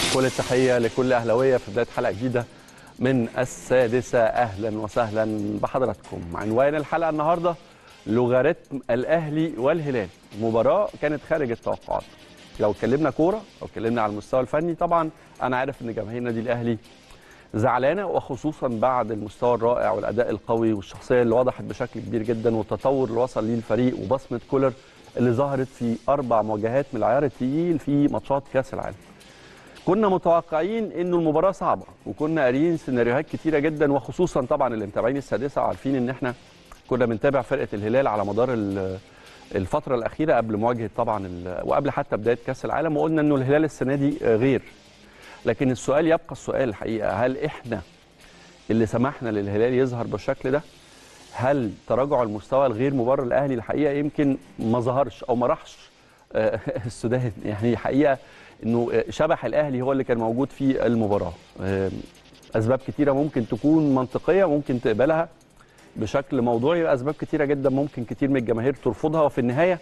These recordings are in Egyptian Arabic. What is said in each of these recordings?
كل التحية لكل أهلاوية في بداية حلقة جديدة من السادسة أهلا وسهلا بحضراتكم عنوان الحلقة النهاردة لوغاريتم الأهلي والهلال مباراة كانت خارج التوقعات لو اتكلمنا كورة لو اتكلمنا على المستوى الفني طبعا أنا عارف إن جماهير النادي الأهلي زعلانة وخصوصا بعد المستوى الرائع والأداء القوي والشخصية اللي وضحت بشكل كبير جدا والتطور اللي وصل ليه الفريق وبصمة كولر اللي ظهرت في أربع مواجهات من العيار التقيل في ماتشات كأس العالم كنا متوقعين انه المباراه صعبه وكنا قاريين سيناريوهات كتيره جدا وخصوصا طبعا اللي متابعين السادسه وعارفين ان احنا كنا بنتابع فرقه الهلال على مدار ال- الفتره الاخيره قبل مواجهه طبعا ال- وقبل حتى بدايه كاس العالم وقلنا انه الهلال السنه دي غير لكن السؤال يبقى السؤال الحقيقه هل احنا اللي سمحنا للهلال يظهر بالشكل ده هل تراجع المستوى الغير مبرر الاهلي الحقيقه يمكن ما ظهرش او ما راحش آه، السودان يعني حقيقه انه آه، شبح الاهلي هو اللي كان موجود في المباراه آه، اسباب كتيره ممكن تكون منطقيه ممكن تقبلها بشكل موضوعي واسباب كتيره جدا ممكن كتير من الجماهير ترفضها وفي النهايه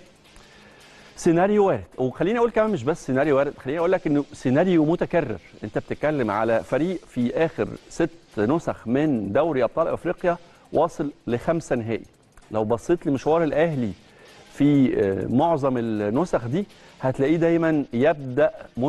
سيناريو وارد وخليني اقول كمان مش بس سيناريو وارد خليني اقول لك انه سيناريو متكرر انت بتتكلم على فريق في اخر ست نسخ من دوري ابطال افريقيا واصل لخمسه نهائي لو بصيت لمشوار الاهلي في آه، معظم النسخ دي هتلاقيه دايما يبدا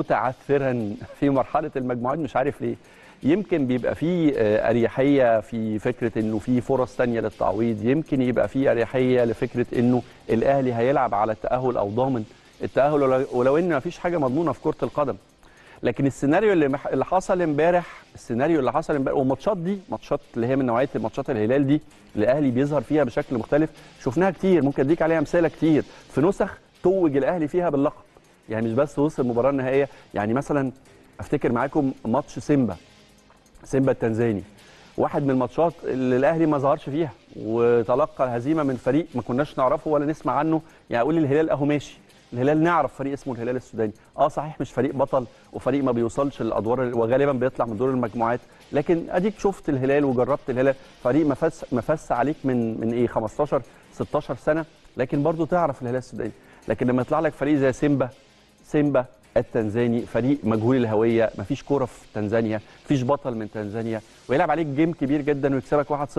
متعثرا في مرحله المجموعات مش عارف ليه يمكن بيبقى فيه آه، اريحيه في فكره انه في فرص تانية للتعويض يمكن يبقى فيه اريحيه لفكره انه الاهلي هيلعب على التاهل او ضامن التاهل ولو- ولو ان مفيش حاجه مضمونه في كره القدم لكن السيناريو اللي مح... اللي حصل امبارح السيناريو اللي حصل امبارح والماتشات دي ماتشات اللي هي من نوعيه ماتشات الهلال دي اللي الاهلي بيظهر فيها بشكل مختلف شفناها كتير ممكن اديك عليها امثله كتير في نسخ توج الاهلي فيها باللقب يعني مش بس وصل المباراه النهائيه يعني مثلا افتكر معاكم ماتش سيمبا سيمبا التنزاني واحد من الماتشات اللي الاهلي ما ظهرش فيها وتلقى الهزيمه من فريق ما كناش نعرفه ولا نسمع عنه يعني اقول الهلال اهو ماشي الهلال نعرف فريق اسمه الهلال السوداني اه صحيح مش فريق بطل وفريق ما بيوصلش للادوار وغالبا بيطلع من دور المجموعات لكن اديك شفت الهلال وجربت الهلال فريق مفس مفس عليك من من ايه 15 16 سنه لكن برضو تعرف الهلال السوداني لكن لما يطلع لك فريق زي سيمبا سيمبا التنزاني فريق مجهول الهويه مفيش كوره في تنزانيا مفيش بطل من تنزانيا ويلعب عليك جيم كبير جدا ويكسبك 1-0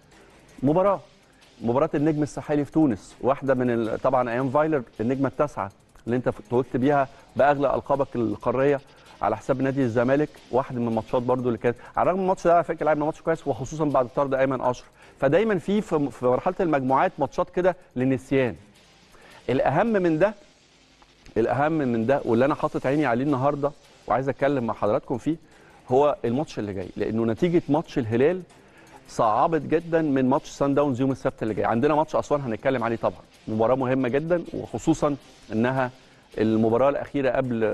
مباراه مباراه النجم الساحلي في تونس واحده من ال- طبعا ايام فايلر النجمه التاسعه اللي انت توجت بيها باغلى القابك القاريه على حساب نادي الزمالك واحد من الماتشات برضو اللي كانت على الرغم من الماتش ده على فكره لعبنا ماتش كويس وخصوصا بعد طرد ايمن اشرف فدايما في في في مرحله المجموعات ماتشات كده للنسيان الاهم من ده الاهم من ده واللي انا حاطط عيني عليه النهارده وعايز اتكلم مع حضراتكم فيه هو الماتش اللي جاي لانه نتيجه ماتش الهلال صعبت جدا من ماتش سان داونز يوم السبت اللي جاي عندنا ماتش اسوان هنتكلم عليه طبعا مباراه مهمه جدا وخصوصا انها المباراه الاخيره قبل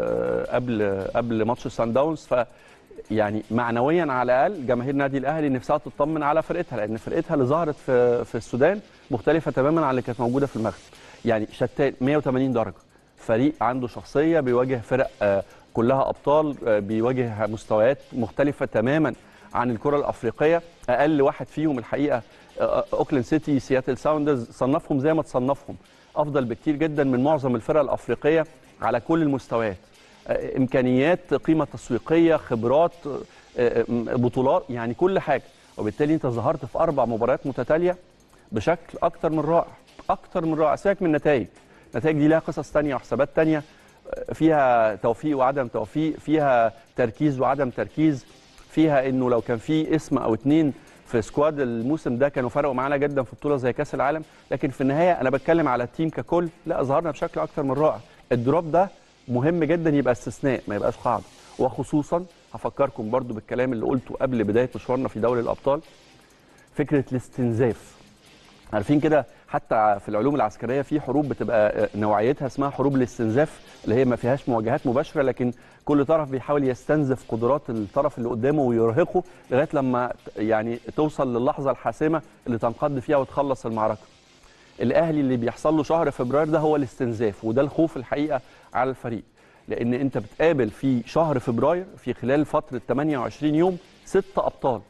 قبل قبل ماتش سان داونز ف يعني معنويا على الاقل جماهير نادي الاهلي نفسها تطمن على فرقتها لان فرقتها اللي ظهرت في في السودان مختلفه تماما عن اللي كانت موجوده في المغرب يعني شتان 180 درجه فريق عنده شخصيه بيواجه فرق آه، كلها ابطال آه، بيواجه مستويات مختلفه تماما عن الكره الافريقيه اقل واحد فيهم الحقيقه آه، اوكلاند سيتي سياتل ساوندرز صنفهم زي ما تصنفهم افضل بكتير جدا من معظم الفرق الافريقيه على كل المستويات آه، امكانيات قيمه تسويقيه خبرات آه، آه، بطولات يعني كل حاجه وبالتالي انت ظهرت في اربع مباريات متتاليه بشكل اكتر من رائع اكتر من رائع سيبك من النتائج النتائج دي لها قصص تانية وحسابات تانية آه، فيها توفيق وعدم توفيق فيها تركيز وعدم تركيز فيها انه لو كان في اسم او اتنين في سكواد الموسم ده كانوا فرقوا معانا جدا في بطوله زي كاس العالم لكن في النهايه انا بتكلم على التيم ككل لا ظهرنا بشكل اكتر من رائع الدروب ده مهم جدا يبقى استثناء ما يبقاش قاعده وخصوصا هفكركم برضو بالكلام اللي قلته قبل بدايه مشوارنا في دوري الابطال فكره الاستنزاف عارفين كده حتى في العلوم العسكريه في حروب بتبقى نوعيتها اسمها حروب الاستنزاف اللي هي ما فيهاش مواجهات مباشره لكن كل طرف بيحاول يستنزف قدرات الطرف اللي قدامه ويرهقه لغايه لما يعني توصل للحظه الحاسمه اللي تنقض فيها وتخلص المعركه. الاهلي اللي بيحصل له شهر فبراير ده هو الاستنزاف وده الخوف الحقيقه على الفريق لان انت بتقابل في شهر فبراير في خلال فتره 28 يوم ست ابطال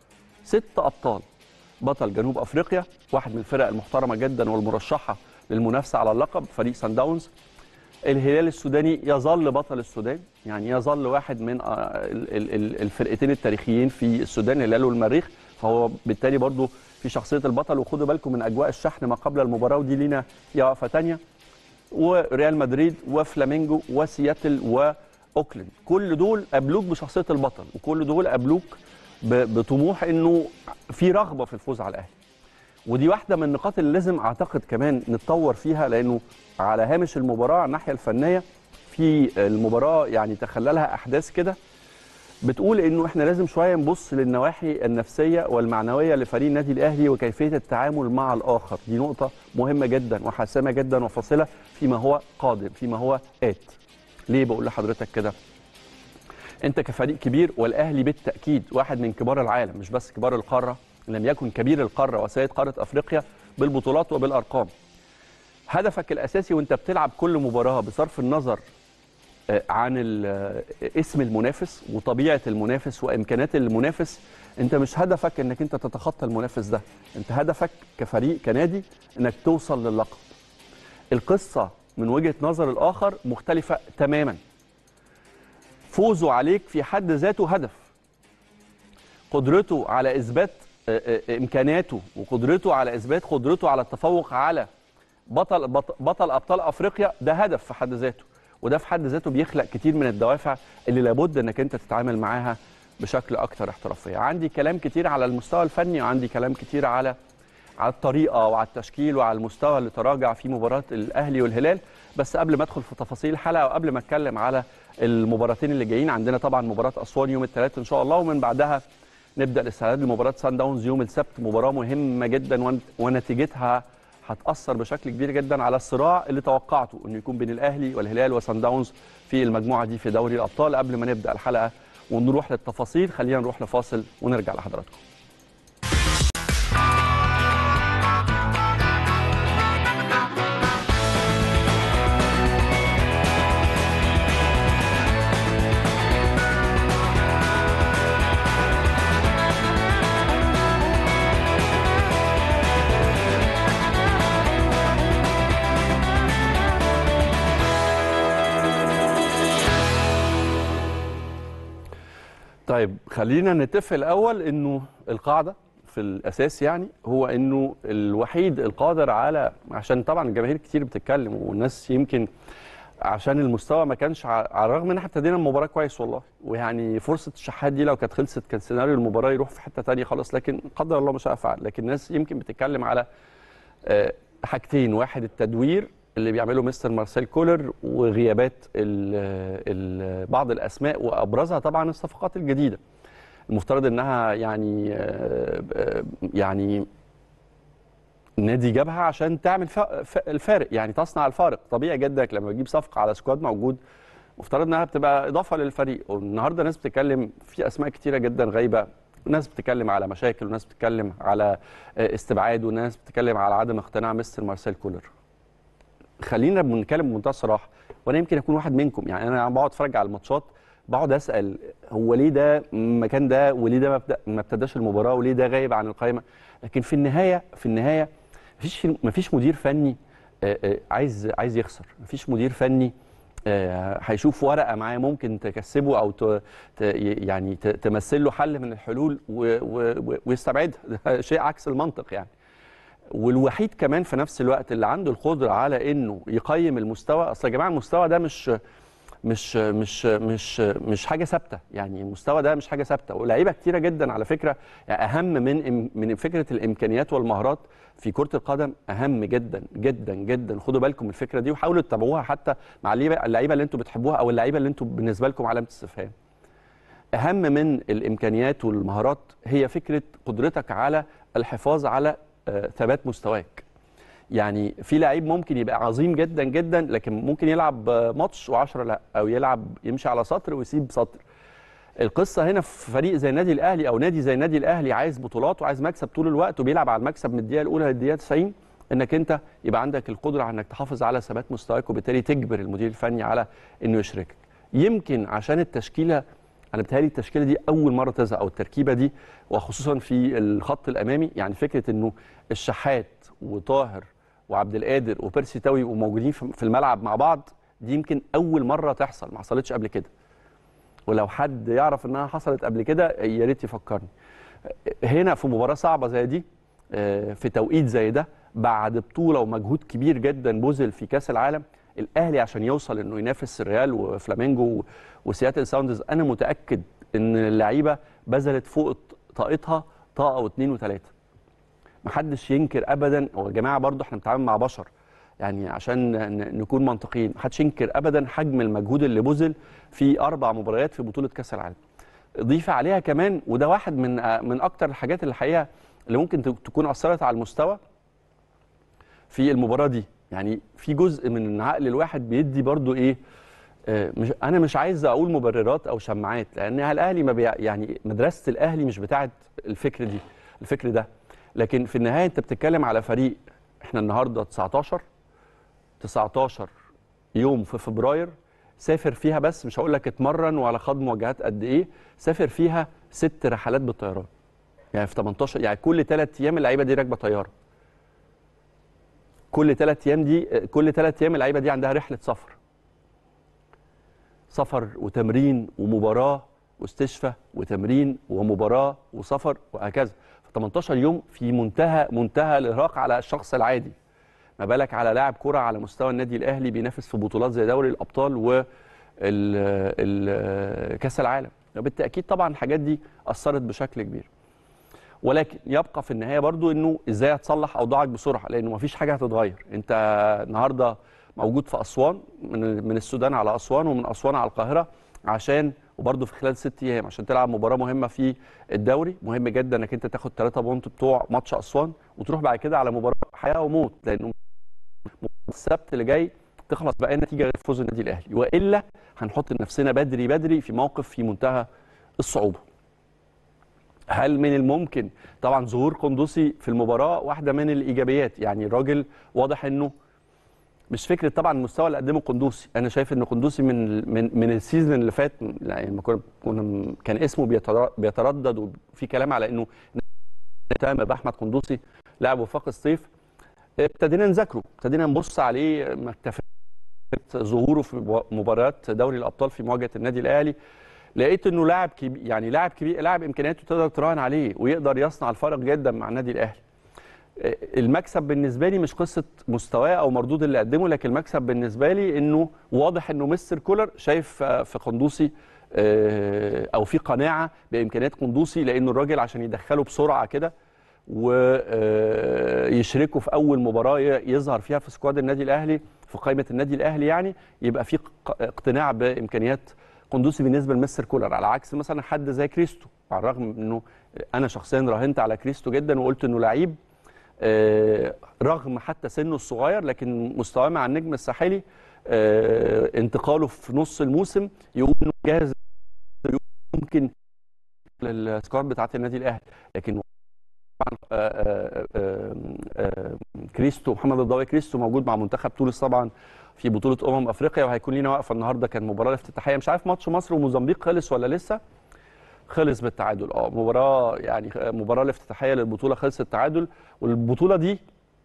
ست ابطال بطل جنوب افريقيا واحد من الفرق المحترمه جدا والمرشحه للمنافسه على اللقب فريق سان داونز الهلال السوداني يظل بطل السودان يعني يظل واحد من آه، ال- ال- ال- الفرقتين التاريخيين في السودان الهلال والمريخ فهو بالتالي برضو في شخصيه البطل وخدوا بالكم من اجواء الشحن ما قبل المباراه ودي لينا فيها وقفه ثانيه وريال مدريد وفلامينجو وسياتل واوكلاند كل دول قابلوك بشخصيه البطل وكل دول قابلوك ب- بطموح انه في رغبه في الفوز على الاهلي ودي واحده من النقاط اللي لازم اعتقد كمان نتطور فيها لانه على هامش المباراه على الناحيه الفنيه في المباراه يعني تخللها احداث كده بتقول انه احنا لازم شويه نبص للنواحي النفسيه والمعنويه لفريق النادي الاهلي وكيفيه التعامل مع الاخر دي نقطه مهمه جدا وحاسمه جدا وفاصله فيما هو قادم فيما هو ات ليه بقول لحضرتك كده انت كفريق كبير والاهلي بالتاكيد واحد من كبار العالم مش بس كبار القاره إن لم يكن كبير القاره وسيد قاره افريقيا بالبطولات وبالارقام هدفك الاساسي وانت بتلعب كل مباراه بصرف النظر آه، عن ال- آه، اسم المنافس وطبيعه المنافس وامكانيات المنافس انت مش هدفك انك انت تتخطى المنافس ده انت هدفك كفريق كنادي انك توصل للقب القصه من وجهه نظر الاخر مختلفه تماما فوزه عليك في حد ذاته هدف قدرته على اثبات آه، آه، امكاناته وقدرته على اثبات قدرته على التفوق على بطل بطل, بطل ابطال افريقيا ده هدف في حد ذاته وده في حد ذاته بيخلق كتير من الدوافع اللي لابد انك انت تتعامل معاها بشكل اكثر احترافيه عندي كلام كتير على المستوى الفني وعندي كلام كتير على على الطريقه وعلى التشكيل وعلى المستوى اللي تراجع في مباراه الاهلي والهلال بس قبل ما ادخل في تفاصيل الحلقه وقبل ما اتكلم على المباراتين اللي جايين عندنا طبعا مباراه اسوان يوم الثلاث ان شاء الله ومن بعدها نبدا الاستعداد لمباراه سان داونز يوم السبت مباراه مهمه جدا ون- ونتيجتها هتاثر بشكل كبير جدا على الصراع اللي توقعته انه يكون بين الاهلي والهلال وسان داونز في المجموعه دي في دوري الابطال قبل ما نبدا الحلقه ونروح للتفاصيل خلينا نروح لفاصل ونرجع لحضراتكم طيب خلينا نتفق الاول انه القاعده في الاساس يعني هو انه الوحيد القادر على عشان طبعا الجماهير كتير بتتكلم والناس يمكن عشان المستوى ما كانش ع- على الرغم ان احنا ابتدينا المباراه كويس والله ويعني فرصه الشحات دي لو كانت خلصت كان سيناريو المباراه يروح في حته تانية خالص لكن قدر الله ما شاء فعل لكن الناس يمكن بتتكلم على آه، حاجتين واحد التدوير اللي بيعمله مستر مارسيل كولر وغيابات ال ال بعض الاسماء وابرزها طبعا الصفقات الجديده المفترض انها يعني آه، آه، يعني النادي جابها عشان تعمل فا- ف- الفارق يعني تصنع الفارق طبيعي جدا لما تجيب صفقه على سكواد موجود مفترض انها بتبقى اضافه للفريق والنهارده ناس بتتكلم في اسماء كتيره جدا غايبه ناس بتتكلم على مشاكل وناس بتتكلم على آه، استبعاد وناس بتتكلم على عدم اقتناع مستر مارسيل كولر خلينا بنتكلم بمنتهى الصراحه وانا يمكن اكون واحد منكم يعني انا بقعد اتفرج على الماتشات بقعد اسال هو ليه ده المكان ده وليه ده ما ابتدى- ما ابتداش المباراه وليه ده غايب عن القائمه لكن في النهايه في النهايه مفيش مفيش مدير فني آه، آه، عايز عايز يخسر مفيش مدير فني آه، هيشوف ورقه معاه ممكن تكسبه او ت... ت... يعني ت... تمثل له حل من الحلول و... و... و- ويستبعدها ده شيء عكس المنطق يعني والوحيد كمان في نفس الوقت اللي عنده القدره على انه يقيم المستوى اصل يا جماعه المستوى ده مش مش مش مش مش حاجه ثابته يعني المستوى ده مش حاجه ثابته ولاعيبه كتيره جدا على فكره يعني اهم من من فكره الامكانيات والمهارات في كره القدم اهم جدا جدا جدا خدوا بالكم من الفكره دي وحاولوا تتابعوها حتى مع اللعيبه اللعيبه اللي انتم بتحبوها او اللعيبه اللي انتم بالنسبه لكم علامه استفهام اهم من الامكانيات والمهارات هي فكره قدرتك على الحفاظ على آه، ثبات مستواك يعني في لعيب ممكن يبقى عظيم جدا جدا لكن ممكن يلعب آه، ماتش و10 لا او يلعب يمشي على سطر ويسيب سطر القصه هنا في فريق زي النادي الاهلي او نادي زي النادي الاهلي عايز بطولات وعايز مكسب طول الوقت وبيلعب على المكسب من الدقيقه الاولى للدقيقه 90 انك انت يبقى عندك القدره على انك تحافظ على ثبات مستواك وبالتالي تجبر المدير الفني على انه يشركك يمكن عشان التشكيله انا بتهيألي التشكيله دي اول مره تظهر او التركيبه دي وخصوصا في الخط الامامي يعني فكره انه الشحات وطاهر وعبد القادر وبيرسي تاوي يبقوا موجودين في في الملعب مع بعض دي يمكن اول مره تحصل ما حصلتش قبل كده ولو حد يعرف انها حصلت قبل كده يا ريت يفكرني هنا في مباراه صعبه زي دي آه، في توقيت زي ده بعد بطوله ومجهود كبير جدا بذل في كاس العالم الاهلي عشان يوصل انه ينافس الريال وفلامينجو وسياتل ساوندز انا متاكد ان اللعيبه بذلت فوق طاقتها طاقه واثنين وثلاثه محدش ينكر ابدا هو يا جماعه برضو احنا بنتعامل مع بشر يعني عشان ن- نكون منطقيين محدش ينكر ابدا حجم المجهود اللي بذل في اربع مباريات في بطوله كاس العالم ضيف عليها كمان وده واحد من من اكتر الحاجات اللي الحقيقه اللي ممكن ت- تكون اثرت على المستوى في المباراه دي يعني في جزء من عقل الواحد بيدي برضو ايه آه، مش انا مش عايز اقول مبررات او شماعات لان الاهلي ما بيع يعني مدرسه الاهلي مش بتاعه الفكر دي الفكر ده لكن في النهايه انت بتتكلم على فريق احنا النهارده 19 19 يوم في فبراير سافر فيها بس مش هقول لك اتمرن ولا خد مواجهات قد ايه سافر فيها ست رحلات بالطيران يعني في 18 يعني كل ثلاث ايام اللعيبه دي راكبه طياره كل ثلاث ايام دي كل ثلاث ايام اللعيبه دي عندها رحله سفر سفر وتمرين ومباراه واستشفاء وتمرين ومباراه وسفر وهكذا في 18 يوم في منتهى منتهى الارهاق على الشخص العادي ما بالك على لاعب كره على مستوى النادي الاهلي بينافس في بطولات زي دوري الابطال و كاس العالم بالتاكيد طبعا الحاجات دي اثرت بشكل كبير ولكن يبقى في النهايه برضو انه ازاي هتصلح اوضاعك بسرعه لانه مفيش حاجه هتتغير انت النهارده موجود في اسوان من من السودان على اسوان ومن اسوان على القاهره عشان وبرضه في خلال ست ايام عشان تلعب مباراه مهمه في الدوري مهم جدا انك انت تاخد ثلاثة بونت بتوع ماتش اسوان وتروح بعد كده على مباراه حياه وموت لانه السبت اللي جاي تخلص بقى النتيجه غير فوز النادي الاهلي والا هنحط نفسنا بدري بدري في موقف في منتهى الصعوبه هل من الممكن طبعا ظهور قندوسي في المباراه واحده من الايجابيات يعني الراجل واضح انه مش فكره طبعا المستوى اللي قدمه قندوسي انا شايف ان قندوسي من من من السيزون اللي فات يعني لما كنا كنا كان اسمه بيتر- بيتردد وفي كلام على انه تم باحمد قندوسي لاعب وفاق الصيف ابتدينا نذاكره ابتدينا نبص عليه ما اكتفت ظهوره في مباريات دوري الابطال في مواجهه النادي الاهلي لقيت انه لاعب كبير يعني لاعب كبير لاعب امكانياته تقدر تراهن عليه ويقدر يصنع الفرق جدا مع النادي الاهلي المكسب بالنسبه لي مش قصه مستواه او مردود اللي قدمه لكن المكسب بالنسبه لي انه واضح انه مستر كولر شايف في قندوسي آه، او في قناعه بامكانيات قندوسي لانه الراجل عشان يدخله بسرعه كده ويشركه في اول مباراه ي- يظهر فيها في سكواد النادي الاهلي في قائمه النادي الاهلي يعني يبقى في ق- اقتناع بامكانيات قندوسي بالنسبه لمستر كولر على عكس مثلا حد زي كريستو على الرغم من انه انا شخصيا راهنت على كريستو جدا وقلت انه لعيب آه، رغم حتى سنه الصغير لكن مستواه مع النجم الساحلي آه، انتقاله في نص الموسم يقول انه جاهز يمكن للسكواد بتاعت النادي الاهلي لكن طبعا آه، آه، آه، كريستو محمد الضوي كريستو موجود مع منتخب تونس طبعا في بطوله امم افريقيا وهيكون لينا وقفه النهارده كان مباراه الافتتاحيه مش عارف ماتش مصر وموزمبيق خلص ولا لسه خلص بالتعادل اه مباراه يعني مباراه الافتتاحيه للبطوله خلصت التعادل والبطوله دي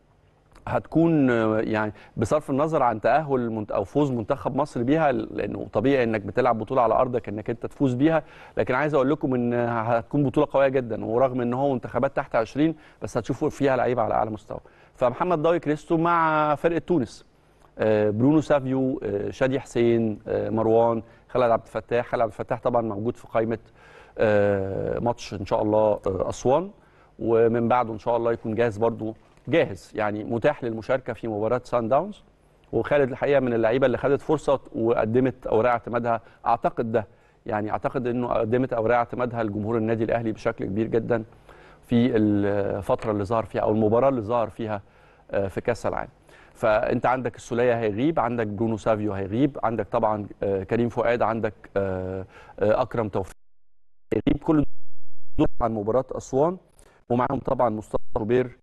هتكون آه، يعني بصرف النظر عن تاهل منت- او فوز منتخب مصر بيها لانه طبيعي انك بتلعب بطوله على ارضك انك انت تفوز بيها لكن عايز اقول لكم ان هتكون بطوله قويه جدا ورغم ان هو منتخبات تحت 20 بس هتشوفوا فيها لعيبه على اعلى مستوى فمحمد ضاوي كريستو مع فرقه تونس آه، برونو سافيو آه، شادي حسين آه، مروان خالد عبد الفتاح خالد عبد الفتاح طبعا موجود في قائمه آه، ماتش ان شاء الله آه، اسوان ومن بعده ان شاء الله يكون جاهز برضو جاهز يعني متاح للمشاركه في مباراه سان داونز وخالد الحقيقه من اللعيبه اللي خدت فرصه وقدمت اوراق اعتمادها اعتقد ده يعني اعتقد انه قدمت اوراق اعتمادها لجمهور النادي الاهلي بشكل كبير جدا في الفتره اللي ظهر فيها او المباراه اللي ظهر فيها آه، في كاس العالم فانت عندك السوليه هيغيب عندك برونو سافيو هيغيب عندك طبعا آه، كريم فؤاد عندك آه، آه، اكرم توفيق هيغيب كل دول عن مباراه اسوان ومعاهم طبعا مصطفى روبير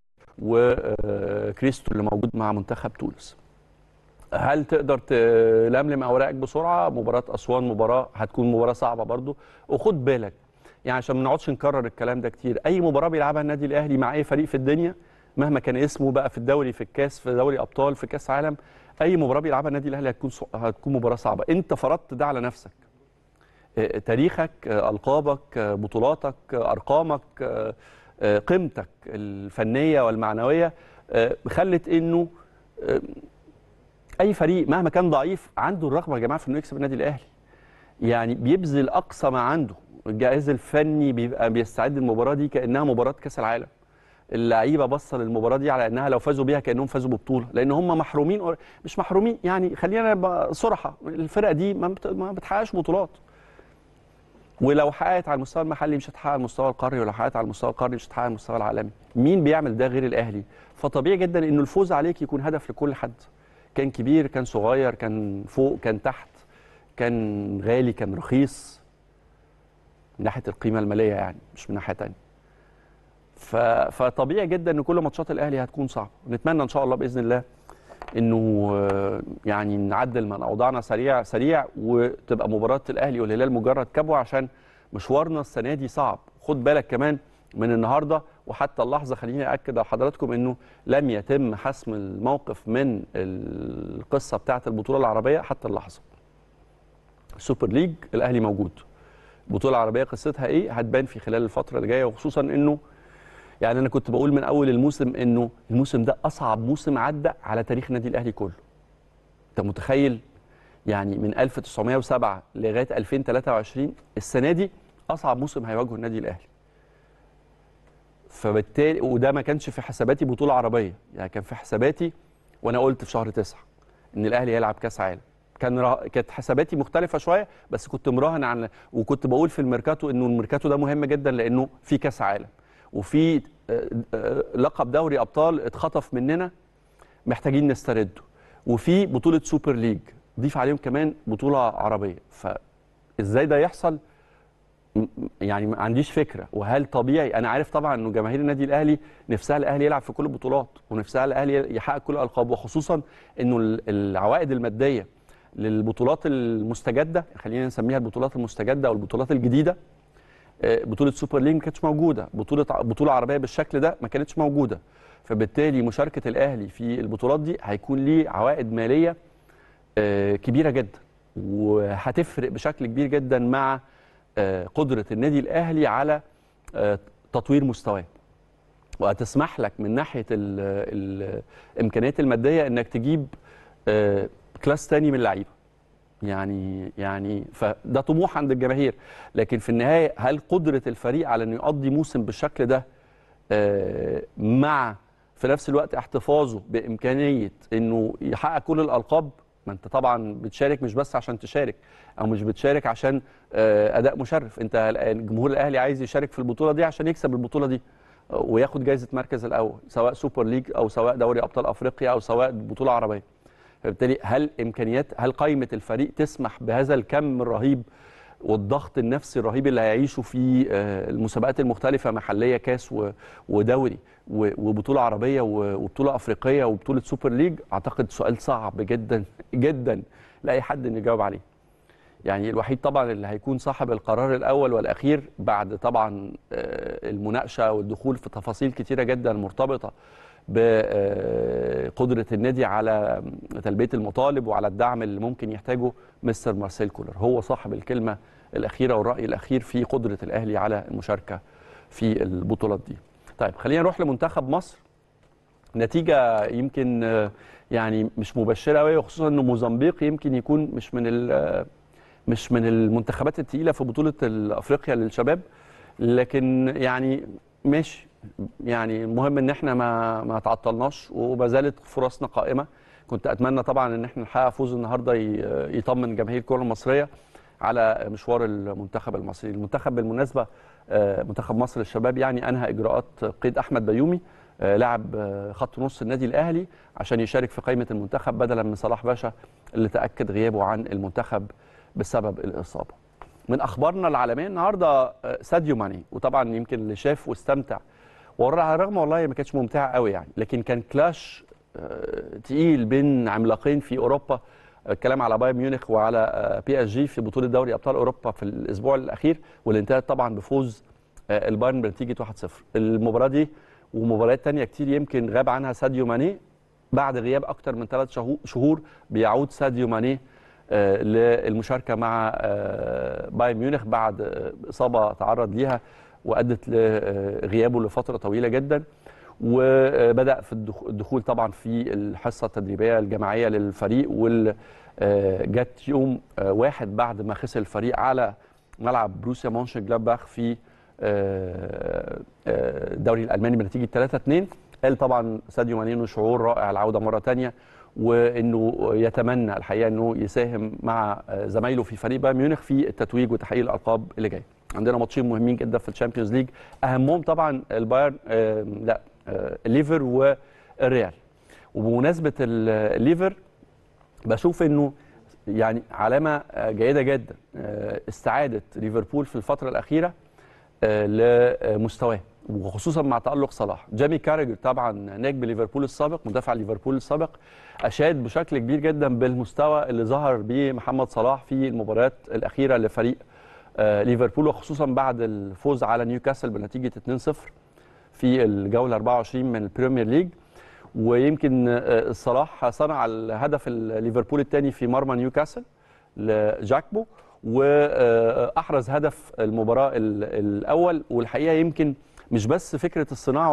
وكريستو اللي موجود مع منتخب تونس هل تقدر تلملم اوراقك بسرعه مباراه اسوان مباراه هتكون مباراه صعبه برضو وخد بالك يعني عشان ما نقعدش نكرر الكلام ده كتير اي مباراه بيلعبها النادي الاهلي مع اي فريق في الدنيا مهما كان اسمه بقى في الدوري في الكاس في دوري ابطال في كاس عالم اي مباراه بيلعبها النادي الاهلي هتكون ص- هتكون مباراه صعبه انت فرضت ده على نفسك آه، تاريخك آه، القابك آه، بطولاتك آه، ارقامك آه، آه، قيمتك الفنيه والمعنويه آه، خلت انه آه، اي فريق مهما كان ضعيف عنده الرغبه يا جماعه في انه يكسب النادي الاهلي يعني بيبذل اقصى ما عنده الجهاز الفني بيبقى بيستعد المباراه دي كانها مباراه كاس العالم اللعيبه باصه للمباراه دي على انها لو فازوا بيها كانهم فازوا ببطوله لان هم محرومين مش محرومين يعني خلينا نبقى صراحه الفرقه دي ما بت- ما بتحققش بطولات ولو حققت على المستوى المحلي مش هتحقق على المستوى القاري ولو حققت على المستوى القاري مش هتحقق على المستوى العالمي مين بيعمل ده غير الاهلي فطبيعي جدا انه الفوز عليك يكون هدف لكل حد كان كبير كان صغير كان فوق كان تحت كان غالي كان رخيص من ناحيه القيمه الماليه يعني مش من ناحيه تانية ف... فطبيعي جدا ان كل ماتشات الاهلي هتكون صعبه نتمنى ان شاء الله باذن الله انه آه، يعني نعدل من اوضاعنا سريع سريع وتبقى مباراه الاهلي والهلال مجرد كبوه عشان مشوارنا السنه دي صعب خد بالك كمان من النهارده وحتى اللحظه خليني اكد على حضراتكم انه لم يتم حسم الموقف من القصه بتاعه البطوله العربيه حتى اللحظه السوبر ليج الاهلي موجود البطوله العربيه قصتها ايه هتبان في خلال الفتره اللي جايه وخصوصا انه يعني انا كنت بقول من اول الموسم انه الموسم ده اصعب موسم عدى على تاريخ النادي الاهلي كله انت متخيل يعني من 1907 لغايه 2023 السنه دي اصعب موسم هيواجهه النادي الاهلي فبالتالي وده ما كانش في حساباتي بطوله عربيه يعني كان في حساباتي وانا قلت في شهر تسعة ان الاهلي هيلعب كاس عالم كان را... كانت حساباتي مختلفه شويه بس كنت مراهن عن وكنت بقول في الميركاتو انه الميركاتو ده مهم جدا لانه في كاس عالم وفي آه، آه، لقب دوري ابطال اتخطف مننا محتاجين نسترده وفي بطوله سوبر ليج ضيف عليهم كمان بطوله عربيه فازاي ده يحصل م- يعني ما عنديش فكره وهل طبيعي انا عارف طبعا انه جماهير النادي الاهلي نفسها الاهلي يلعب في كل البطولات ونفسها الاهلي يحقق كل الالقاب وخصوصا انه ال- العوائد الماديه للبطولات المستجده خلينا نسميها البطولات المستجده او البطولات الجديده آه، بطوله سوبر ليج ما كانتش موجوده بطوله بطوله عربيه بالشكل ده ما كانتش موجوده فبالتالي مشاركه الاهلي في البطولات دي هيكون ليه عوائد ماليه آه، كبيره جدا وهتفرق بشكل كبير جدا مع آه، قدره النادي الاهلي على آه، تطوير مستواه وهتسمح لك من ناحيه ال- ال- الامكانيات الماديه انك تجيب آه، كلاس تاني من اللعيبه يعني يعني فده طموح عند الجماهير لكن في النهايه هل قدره الفريق على انه يقضي موسم بالشكل ده آه، مع في نفس الوقت احتفاظه بامكانيه انه يحقق كل الالقاب ما انت طبعا بتشارك مش بس عشان تشارك او مش بتشارك عشان آه، اداء مشرف انت الآن جمهور الاهلي عايز يشارك في البطوله دي عشان يكسب البطوله دي آه، وياخد جائزه مركز الاول سواء سوبر ليج او سواء دوري ابطال افريقيا او سواء بطوله عربيه فبالتالي هل امكانيات هل قائمه الفريق تسمح بهذا الكم الرهيب والضغط النفسي الرهيب اللي هيعيشه في آه، المسابقات المختلفه محليه كاس و- ودوري و- وبطوله عربيه و- وبطوله افريقيه وبطوله سوبر ليج اعتقد سؤال صعب جدا جدا لاي حد انه يجاوب عليه يعني الوحيد طبعا اللي هيكون صاحب القرار الاول والاخير بعد طبعا آه، المناقشه والدخول في تفاصيل كتيره جدا مرتبطه بقدره النادي على تلبيه المطالب وعلى الدعم اللي ممكن يحتاجه مستر مارسيل كولر هو صاحب الكلمه الاخيره والراي الاخير في قدره الاهلي على المشاركه في البطولات دي طيب خلينا نروح لمنتخب مصر نتيجه يمكن آه، يعني مش مبشره قوي وخصوصا انه موزمبيق يمكن يكون مش من ال- مش من المنتخبات الثقيله في بطوله افريقيا للشباب لكن يعني ماشي يعني المهم ان احنا ما ما تعطلناش وما زالت فرصنا قائمه كنت اتمنى طبعا ان احنا نحقق فوز النهارده ي- يطمن جماهير الكره المصريه على مشوار المنتخب المصري المنتخب بالمناسبه آه، منتخب مصر للشباب يعني انهى اجراءات قيد احمد بيومي آه، لاعب آه، خط نص النادي الاهلي عشان يشارك في قائمه المنتخب بدلا من صلاح باشا اللي تاكد غيابه عن المنتخب بسبب الاصابه من اخبارنا العالميه النهارده آه، ساديو ماني وطبعا يمكن اللي شاف واستمتع وعلى الرغم والله ما كانتش ممتعه قوي يعني لكن كان كلاش آه، تقيل بين عملاقين في اوروبا الكلام على بايرن ميونخ وعلى آه، بي اس جي في بطوله دوري ابطال اوروبا في الاسبوع الاخير واللي انتهت طبعا بفوز آه، البايرن بنتيجه 1-0 المباراه دي ومباريات تانية كتير يمكن غاب عنها ساديو ماني بعد غياب اكتر من ثلاث شهور بيعود ساديو ماني آه، للمشاركه مع آه، بايرن ميونخ بعد آه، اصابه تعرض ليها وادت لغيابه لفتره طويله جدا وبدا في الدخول طبعا في الحصه التدريبيه الجماعيه للفريق وجت يوم واحد بعد ما خسر الفريق على ملعب بروسيا مونشن جلاباخ في الدوري الالماني بنتيجه 3 2 قال طبعا ساديو ماني انه شعور رائع العوده مره ثانيه وانه يتمنى الحقيقه انه يساهم مع زمايله في فريق بايرن ميونخ في التتويج وتحقيق الالقاب اللي جايه. عندنا ماتشين مهمين جدا في الشامبيونز ليج اهمهم طبعا البايرن آه لا آه الليفر والريال. وبمناسبه الليفر بشوف انه يعني علامه جيده جدا استعاده ليفربول في الفتره الاخيره لمستواه وخصوصا مع تالق صلاح جيمي كاريجر طبعا نجم ليفربول السابق مدافع ليفربول السابق اشاد بشكل كبير جدا بالمستوى اللي ظهر بيه محمد صلاح في المباريات الاخيره لفريق ليفربول وخصوصا بعد الفوز على نيوكاسل بنتيجه 2-0 في الجوله 24 من البريمير ليج ويمكن صلاح صنع الهدف ليفربول الثاني في مرمى نيوكاسل لجاكبو واحرز هدف المباراه الاول والحقيقه يمكن مش بس فكره الصناعه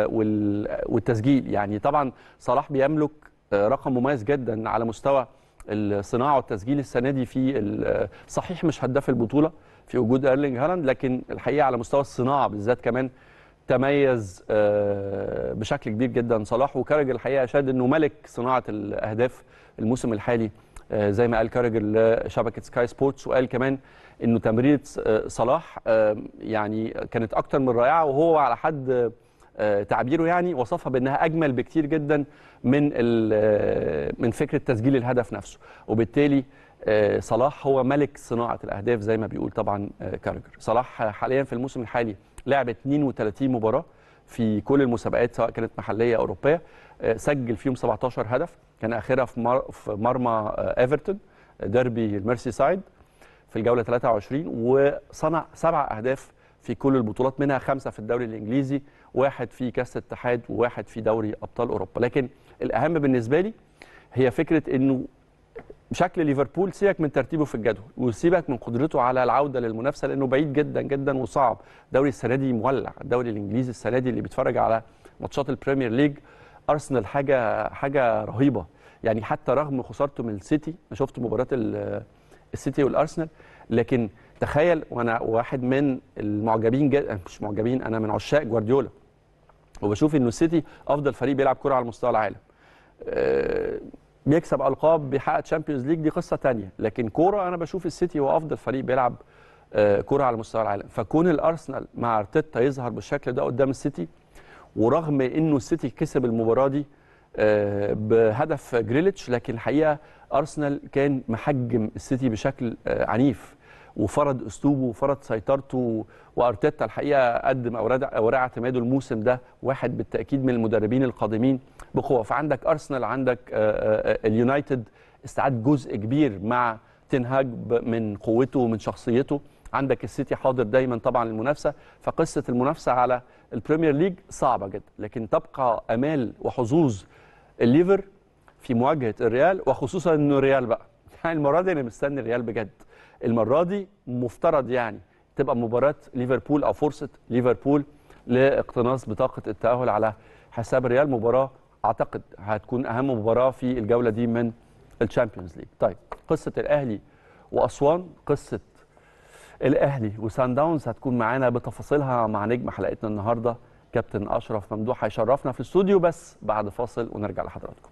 والتسجيل يعني طبعا صلاح بيملك رقم مميز جدا على مستوى الصناعه والتسجيل السنه دي في صحيح مش هداف البطوله في وجود ايرلينج هالاند لكن الحقيقه على مستوى الصناعه بالذات كمان تميز بشكل كبير جدا صلاح وكارج الحقيقه اشاد انه ملك صناعه الاهداف الموسم الحالي زي ما قال كارجر لشبكه سكاي سبورتس وقال كمان انه تمريره صلاح يعني كانت اكتر من رائعه وهو على حد تعبيره يعني وصفها بانها اجمل بكتير جدا من من فكره تسجيل الهدف نفسه وبالتالي صلاح هو ملك صناعه الاهداف زي ما بيقول طبعا كارجر صلاح حاليا في الموسم الحالي لعب 32 مباراه في كل المسابقات سواء كانت محليه او اوروبيه سجل فيهم 17 هدف كان اخرها في في مرمى ايفرتون ديربي الميرسي سايد في الجوله 23 وصنع سبع اهداف في كل البطولات منها خمسه في الدوري الانجليزي واحد في كاس الاتحاد وواحد في دوري ابطال اوروبا لكن الاهم بالنسبه لي هي فكره انه شكل ليفربول سيبك من ترتيبه في الجدول وسيبك من قدرته على العوده للمنافسه لانه بعيد جدا جدا وصعب الدوري السنه دي مولع الدوري الانجليزي السنه دي اللي بيتفرج على ماتشات البريمير ليج ارسنال حاجه حاجه رهيبه يعني حتى رغم خسارته من السيتي انا شفت مباراه السيتي والارسنال لكن تخيل وانا واحد من المعجبين جدا مش معجبين انا من عشاق جوارديولا وبشوف انه السيتي افضل فريق بيلعب كره على مستوى العالم أه بيكسب القاب بيحقق تشامبيونز ليج دي قصه ثانيه لكن كوره انا بشوف السيتي هو افضل فريق بيلعب أه كوره على مستوى العالم فكون الارسنال مع ارتيتا يظهر بالشكل ده قدام السيتي ورغم انه السيتي كسب المباراه دي أه بهدف جريليتش لكن الحقيقه ارسنال كان محجم السيتي بشكل عنيف وفرض اسلوبه وفرض سيطرته وارتيتا الحقيقه قدم اوراق اوراق اعتماده الموسم ده واحد بالتاكيد من المدربين القادمين بقوه فعندك ارسنال عندك اليونايتد استعاد جزء كبير مع تنهاج من قوته ومن شخصيته عندك السيتي حاضر دايما طبعا المنافسه فقصه المنافسه على البريمير ليج صعبه جدا لكن تبقى امال وحظوظ الليفر في مواجهه الريال وخصوصا انه الريال بقى يعني المره دي انا مستني الريال بجد المره دي مفترض يعني تبقى مباراه ليفربول او فرصه ليفربول لاقتناص بطاقه التاهل على حساب الريال مباراه اعتقد هتكون اهم مباراه في الجوله دي من الشامبيونز ليج طيب قصه الاهلي واسوان قصه الاهلي وسان داونز هتكون معانا بتفاصيلها مع نجم حلقتنا النهارده كابتن اشرف ممدوح هيشرفنا في الاستوديو بس بعد فاصل ونرجع لحضراتكم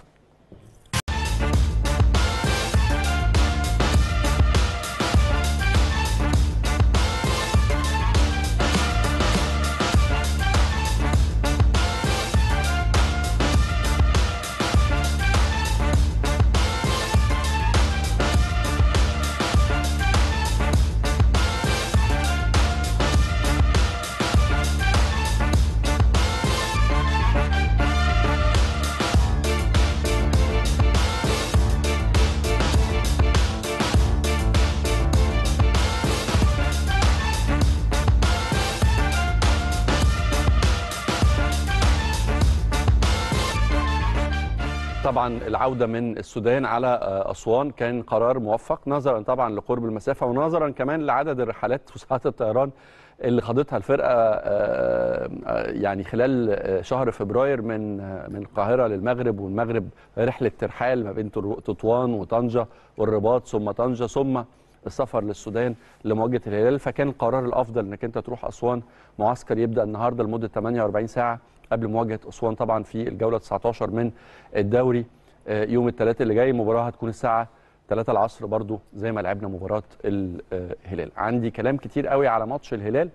طبعا العوده من السودان على آه، اسوان كان قرار موفق نظرا طبعا لقرب المسافه ونظرا كمان لعدد الرحلات وساعات الطيران اللي خاضتها الفرقه آه، آه، يعني خلال آه، شهر فبراير من آه، من القاهره للمغرب والمغرب رحله ترحال ما بين تر- تطوان وطنجه والرباط ثم طنجه ثم السفر للسودان لمواجهه الهلال فكان القرار الافضل انك انت تروح اسوان معسكر يبدا النهارده لمده 48 ساعه قبل مواجهه اسوان طبعا في الجوله 19 من الدوري آه، يوم الثلاثاء اللي جاي المباراه هتكون الساعه 3 العصر برضو زي ما لعبنا مباراه الهلال عندي كلام كتير قوي على ماتش الهلال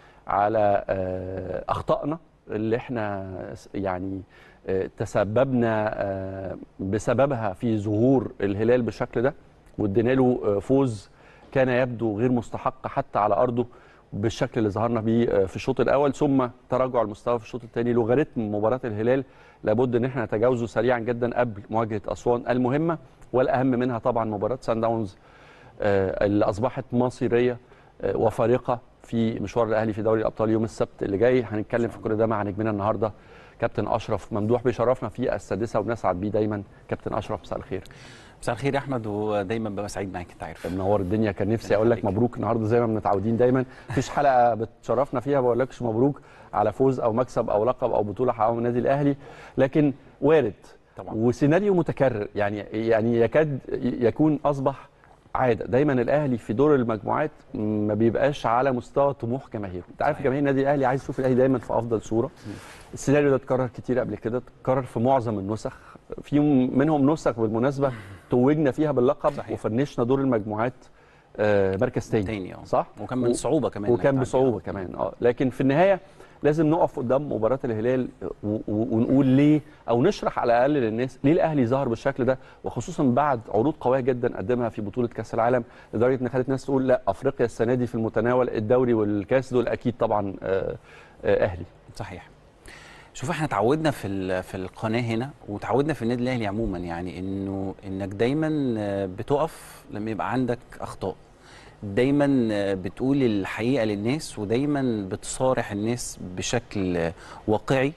على آه، اخطائنا اللي احنا س- يعني آه، تسببنا آه، بسببها في ظهور الهلال بالشكل ده وادينا له آه، فوز كان يبدو غير مستحق حتى على ارضه بالشكل اللي ظهرنا بيه آه، في الشوط الاول ثم تراجع المستوى في الشوط الثاني لوغاريتم مباراه الهلال لابد ان احنا نتجاوزه سريعا جدا قبل مواجهه اسوان المهمه والاهم منها طبعا مباراه سان داونز آه، اللي اصبحت مصيريه آه، وفارقه في مشوار الاهلي في دوري الابطال يوم السبت اللي جاي هنتكلم في كل ده مع نجمنا النهارده كابتن اشرف ممدوح بيشرفنا في السادسه وبنسعد بيه دايما كابتن اشرف مساء الخير مساء الخير يا احمد ودايما ببقى سعيد معاك انت عارف منور الدنيا كان نفسي ربنا اقول لك يخليك. مبروك النهارده زي ما متعودين دايما مفيش حلقه بتشرفنا فيها بقول لكش مبروك على فوز او مكسب او لقب او بطوله حققه من النادي الاهلي لكن وارد طبعا. وسيناريو متكرر يعني يعني يكاد يكون اصبح عاده دايما الاهلي في دور المجموعات ما بيبقاش على مستوى طموح جماهيره انت عارف صحيح. جماهير النادي الاهلي عايز تشوف الاهلي دايما في افضل صوره السيناريو ده اتكرر كتير قبل كده اتكرر في معظم النسخ في منهم نسخ بالمناسبه توجنا فيها باللقب صحيح. وفنشنا دور المجموعات آه، مركز تاني تاني اه صح وكان من صعوبه كمان وكان إنك بصعوبه تعدي. كمان اه لكن في النهايه لازم نقف قدام مباراه الهلال و- و- ونقول ليه او نشرح على الاقل للناس ليه الاهلي ظهر بالشكل ده وخصوصا بعد عروض قويه جدا قدمها في بطوله كاس العالم لدرجه ان خلت ناس تقول لا افريقيا السنه دي في المتناول الدوري والكاس دول اكيد طبعا آه، آه، اهلي صحيح شوف احنا اتعودنا في ال- في القناه هنا وتعودنا في النادي الاهلي عموما يعني انه انك دايما آه، بتقف لما يبقى عندك اخطاء دايما آه، بتقول الحقيقه للناس ودايما بتصارح الناس بشكل آه، واقعي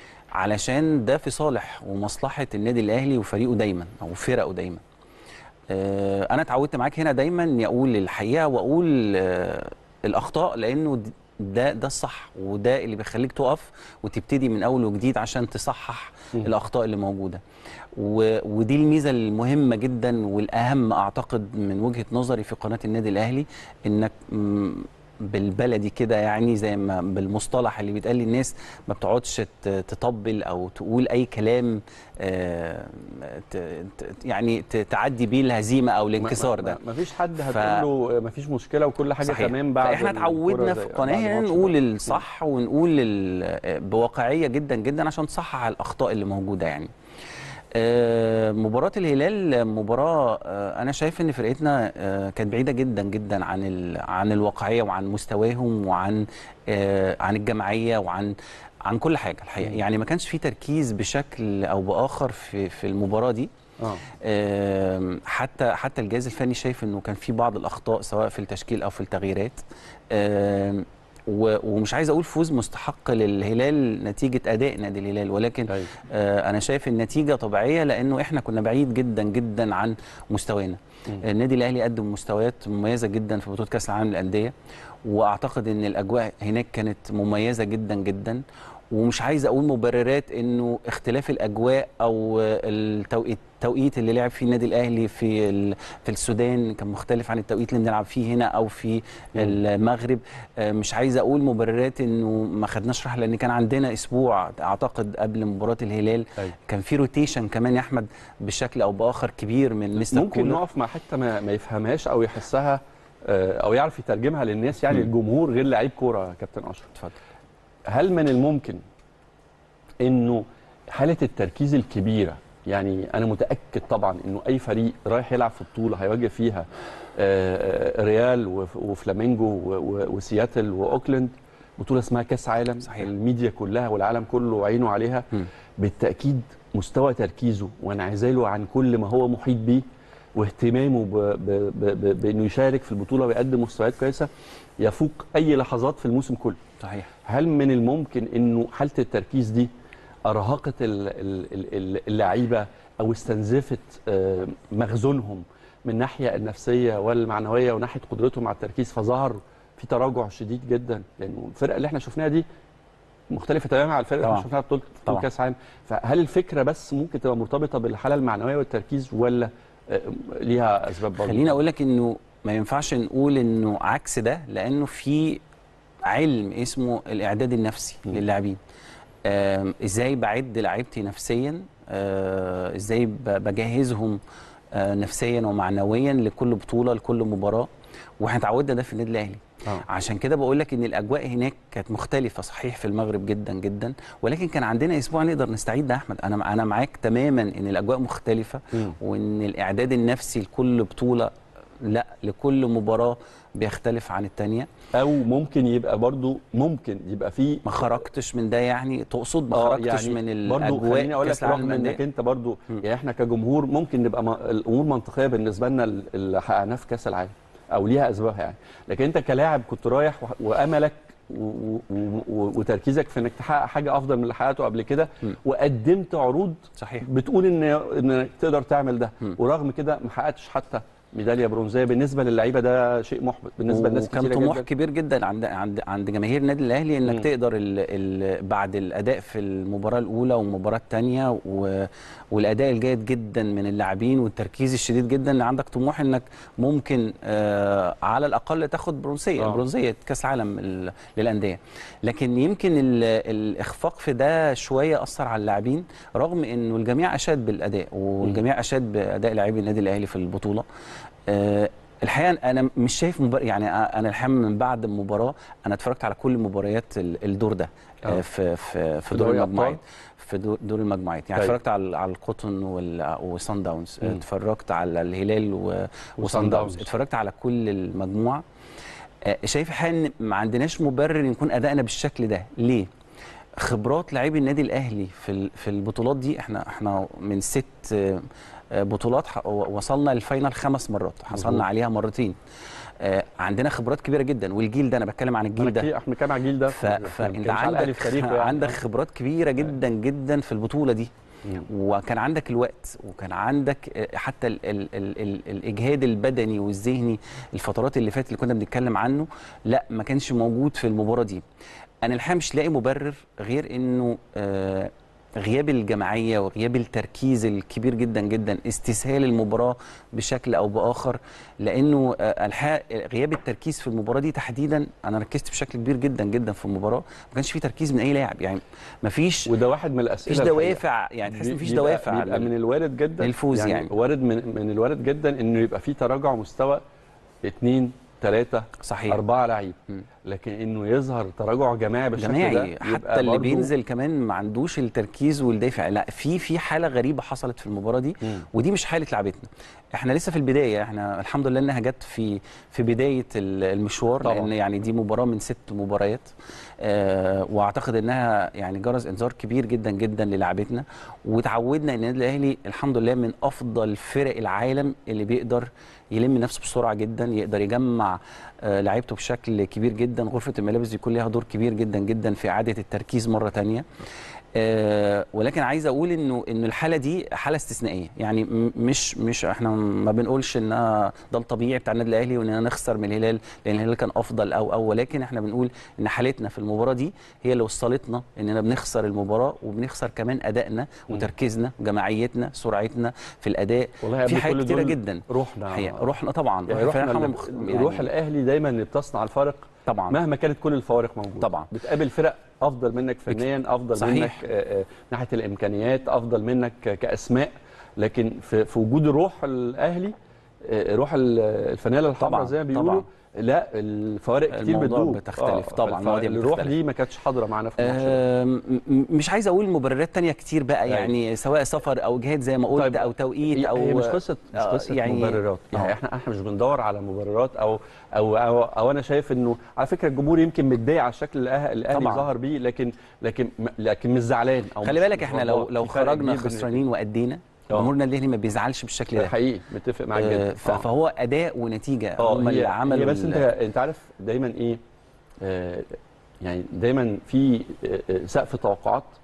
علشان ده في صالح ومصلحه النادي الاهلي وفريقه دايما او فرقه دايما آه، انا اتعودت معاك هنا دايما اني اقول الحقيقه واقول آه، الاخطاء لانه د- ده ده الصح وده اللي بيخليك تقف وتبتدي من اول وجديد عشان تصحح مم. الاخطاء اللي موجوده و... ودي الميزه المهمه جدا والاهم اعتقد من وجهه نظري في قناه النادي الاهلي انك م، بالبلدي كده يعني زي ما بالمصطلح اللي بيتقال للناس ما بتقعدش ت- تطبل او تقول اي كلام آه، ت- ت- يعني ت- تعدي بيه الهزيمه او الانكسار ده ما فيش حد ف- هتقول له ما فيش مشكله وكل حاجه صحيح. تمام بعد فاحنا الكرة اتعودنا زي- في بعد القناه هنا ماتش نقول ده. الصح ونقول ال- بواقعيه جدا جدا عشان تصحح الاخطاء اللي موجوده يعني آه، مباراة الهلال مباراة آه، أنا شايف إن فرقتنا آه، كانت بعيدة جدا جدا عن ال- عن الواقعية وعن مستواهم وعن آه، عن الجماعية وعن عن كل حاجة الحقيقة مم. يعني ما كانش في تركيز بشكل أو بآخر في في المباراة دي اه آم، حتى حتى الجهاز الفني شايف انه كان في بعض الاخطاء سواء في التشكيل او في التغييرات آم، و- ومش عايز اقول فوز مستحق للهلال نتيجه اداء نادي الهلال ولكن أيوة. آه، انا شايف النتيجه طبيعيه لانه احنا كنا بعيد جدا جدا عن مستوانا مم. النادي الاهلي قدم مستويات مميزه جدا في بطوله كاس العالم للانديه واعتقد ان الاجواء هناك كانت مميزه جدا جدا ومش عايز اقول مبررات انه اختلاف الاجواء او التوقيت التوقيت اللي لعب فيه النادي الاهلي في ال- في السودان كان مختلف عن التوقيت اللي بنلعب فيه هنا او في المغرب آه، مش عايز اقول مبررات انه ما خدناش راحه لان كان عندنا اسبوع اعتقد قبل مباراه الهلال أيوة. كان في روتيشن كمان يا احمد بشكل او باخر كبير من مستر ممكن كولر. نقف مع حته ما, ما يفهمهاش او يحسها آه، او يعرف يترجمها للناس يعني مم. الجمهور غير لعيب كوره يا كابتن اشرف اتفضل هل من الممكن انه حاله التركيز الكبيره يعني انا متاكد طبعا انه اي فريق رايح يلعب في بطوله هيواجه فيها آه، آه، ريال وف- وفلامينجو و- و- وسياتل واوكلاند بطوله اسمها كاس عالم صحيح. الميديا كلها والعالم كله عينه عليها مم. بالتاكيد مستوى تركيزه وانعزاله عن كل ما هو محيط بيه واهتمامه ب- ب- ب- ب- بانه يشارك في البطوله ويقدم مستويات كويسه يفوق اي لحظات في الموسم كله صحيح هل من الممكن انه حاله التركيز دي ارهقت ال- ال- ال- ال- اللعيبه او استنزفت آه، مخزونهم من الناحيه النفسيه والمعنويه وناحيه قدرتهم على التركيز فظهر في تراجع شديد جدا لانه الفرقه اللي احنا شفناها دي مختلفه تماما على الفرقه اللي طبعاً. احنا شفناها في بطوله بطولة طبعاً. كاس العالم فهل الفكره بس ممكن تبقى مرتبطه بالحاله المعنويه والتركيز ولا آه، ليها اسباب برضه خليني اقول لك انه ما ينفعش نقول انه عكس ده لانه في علم اسمه الاعداد النفسي م. للاعبين آم، ازاي بعد لعيبتي نفسيا آه، ازاي ب- بجهزهم آه، نفسيا ومعنويا لكل بطوله لكل مباراه واحنا اتعودنا ده في النادي الاهلي آه. عشان كده بقول لك ان الاجواء هناك كانت مختلفه صحيح في المغرب جدا جدا ولكن كان عندنا اسبوع نقدر نستعيد ده يا احمد انا انا معاك تماما ان الاجواء مختلفه مم. وان الاعداد النفسي لكل بطوله لا لكل مباراه بيختلف عن التانية او ممكن يبقى برضو ممكن يبقى في ما خرجتش من ده يعني تقصد ما آه، خرجتش من برضو الاجواء خليني اقول كأس لك العالم رغم انك للأندية. انت برضو مم. يعني احنا كجمهور ممكن نبقى م- الامور منطقيه بالنسبه لنا اللي حققناه في كاس العالم او ليها اسبابها يعني لكن انت كلاعب كنت رايح و- واملك و- و- و- وتركيزك في انك تحقق حاجه افضل من اللي حققته قبل كده مم. وقدمت عروض صحيح بتقول ان انك تقدر تعمل ده مم. ورغم كده ما حققتش حتى ميداليه برونزيه بالنسبه للعيبه ده شيء محبط بالنسبه لناس وكان كتيره طموح جدا كبير جدا عند عند عند جماهير النادي الاهلي انك مم. تقدر ال ال بعد الاداء في المباراه الاولى والمباراه الثانيه والاداء الجيد جدا من اللاعبين والتركيز الشديد جدا اللي عندك طموح انك ممكن آه على الاقل تاخد برونزيه آه. برونزيه كاس عالم ال- للانديه لكن يمكن ال الاخفاق في ده شويه اثر على اللاعبين رغم انه الجميع اشاد بالاداء والجميع اشاد باداء لاعبي النادي الاهلي في البطوله آه الحقيقه انا مش شايف مبار... يعني انا الحقيقه من بعد المباراه انا اتفرجت على كل مباريات ال- الدور ده آه. آه. في في في في دور دوري المجموعات أبطال؟ في دور, دور المجموعات يعني طيب. اتفرجت على على القطن وال- وصن داونز مم. اتفرجت على الهلال و- وصن وصن داونز داونز. اتفرجت على كل المجموعه آه، شايف الحقيقه ان ما عندناش مبرر إن يكون ادائنا بالشكل ده ليه خبرات لاعبي النادي الاهلي في ال- في البطولات دي احنا احنا من ست آه، آه، بطولات ح- وصلنا للفاينل خمس مرات مظبوط. حصلنا عليها مرتين آه، عندنا خبرات كبيره جدا والجيل ده انا بتكلم عن الجيل أنا ده كتير- احنا كان على الجيل ده ف... ما فانت بنتكلمش على الأهلي عندك في تاريخه يعني. عندك خبرات كبيره جدا جدا في البطوله دي مم. وكان عندك الوقت وكان عندك آه، حتى ال ال ال ال الاجهاد البدني والذهني الفترات اللي فاتت اللي كنا بنتكلم عنه لا ما كانش موجود في المباراه دي انا الحقيقه مش لاقي مبرر غير انه آه غياب الجماعيه وغياب التركيز الكبير جدا جدا استسهال المباراه بشكل او باخر لانه آه، الحقيقه غياب التركيز في المباراه دي تحديدا انا ركزت بشكل كبير جدا جدا في المباراه ما كانش في تركيز من اي لاعب يعني ما فيش وده واحد من الاسئله مفيش الحقيقة. دوافع يعني تحس بي- ان مفيش بيبقى- دوافع بيبقى لل- من الوارد جدا للفوز يعني. وارد من من الوارد جدا انه يبقى في تراجع مستوى اثنين ثلاثة صحيح أربعة لعيب مم. لكن إنه يظهر تراجع جماعي بالشكل ده جماعي يبقى حتى اللي برضو- بينزل كمان ما عندوش التركيز والدافع لا في في حاله غريبه حصلت في المباراه دي مم. ودي مش حاله لعبتنا احنا لسه في البدايه احنا الحمد لله انها جت في في بدايه ال- المشوار طبعاً. لان يعني دي مباراه من ست مباريات آه واعتقد انها يعني جرس انذار كبير جدا جدا للعبتنا وتعودنا ان النادي الاهلي الحمد لله من افضل فرق العالم اللي بيقدر يلم نفسه بسرعه جدا يقدر يجمع آه لعيبته بشكل كبير جدا غرفه الملابس بيكون ليها دور كبير جدا جدا في اعاده التركيز مره تانية آه ولكن عايز اقول انه ان الحاله دي حاله استثنائيه يعني م- مش مش احنا ما بنقولش انها ده الطبيعي بتاع النادي الاهلي واننا نخسر من الهلال لان الهلال كان افضل او او ولكن احنا بنقول ان حالتنا في المباراه دي هي اللي وصلتنا اننا بنخسر المباراه وبنخسر كمان ادائنا مم. وتركيزنا وجماعيتنا سرعتنا في الاداء والله في قبل حاجات كل كتيره دول جدا روحنا حقيقة روحنا طبعا يعني روحنا فعلا اللي- مخ- يعني روح الأهلي دايما اللي بتصنع الفارق طبعا مهما كانت كل الفوارق موجوده طبعا. بتقابل فرق افضل منك فنيا افضل صحيح. منك آه، آه، ناحيه الامكانيات افضل منك ك- كاسماء لكن في, في وجود الروح الاهلي آه، روح ال- الفانيله الحمراء طبعاً، زي ما بيقولوا طبعاً. لا الفوارق كتير الموضوع بتدوب بتختلف طبعاً، ف- المواضيع الروح بتختلف. دي ما كانتش حاضره معانا في الماتش ده. آم، م- مش عايز اقول مبررات تانية كتير بقى أيوة. يعني سواء سفر او جهاد زي ما قلت طيب، او توقيت هي- او هي مش قصه مش آه، قصه يعني- مبررات يعني آه. احنا احنا مش بندور على مبررات او او او, أو انا شايف انه على فكره الجمهور يمكن متضايق على الشكل اللي الأه- الاهلي طبعاً. ون لكن لكن لكن م- لكن مش زعلان او خلي مش- بالك مش احنا لو غضبان. لو في فرق خرجنا كبير بين خسرانين وادينا آه. جمهورنا الاهلي ما بيزعلش بالشكل الاتنين. ده حقيقي متفق معاك آه، جدا ف- آه. فهو اداء ونتيجه اه هم اللي هي, عملوا هي بس ال- انت انت عارف دايما ايه آه يعني دايما في آه، آه، سقف توقعات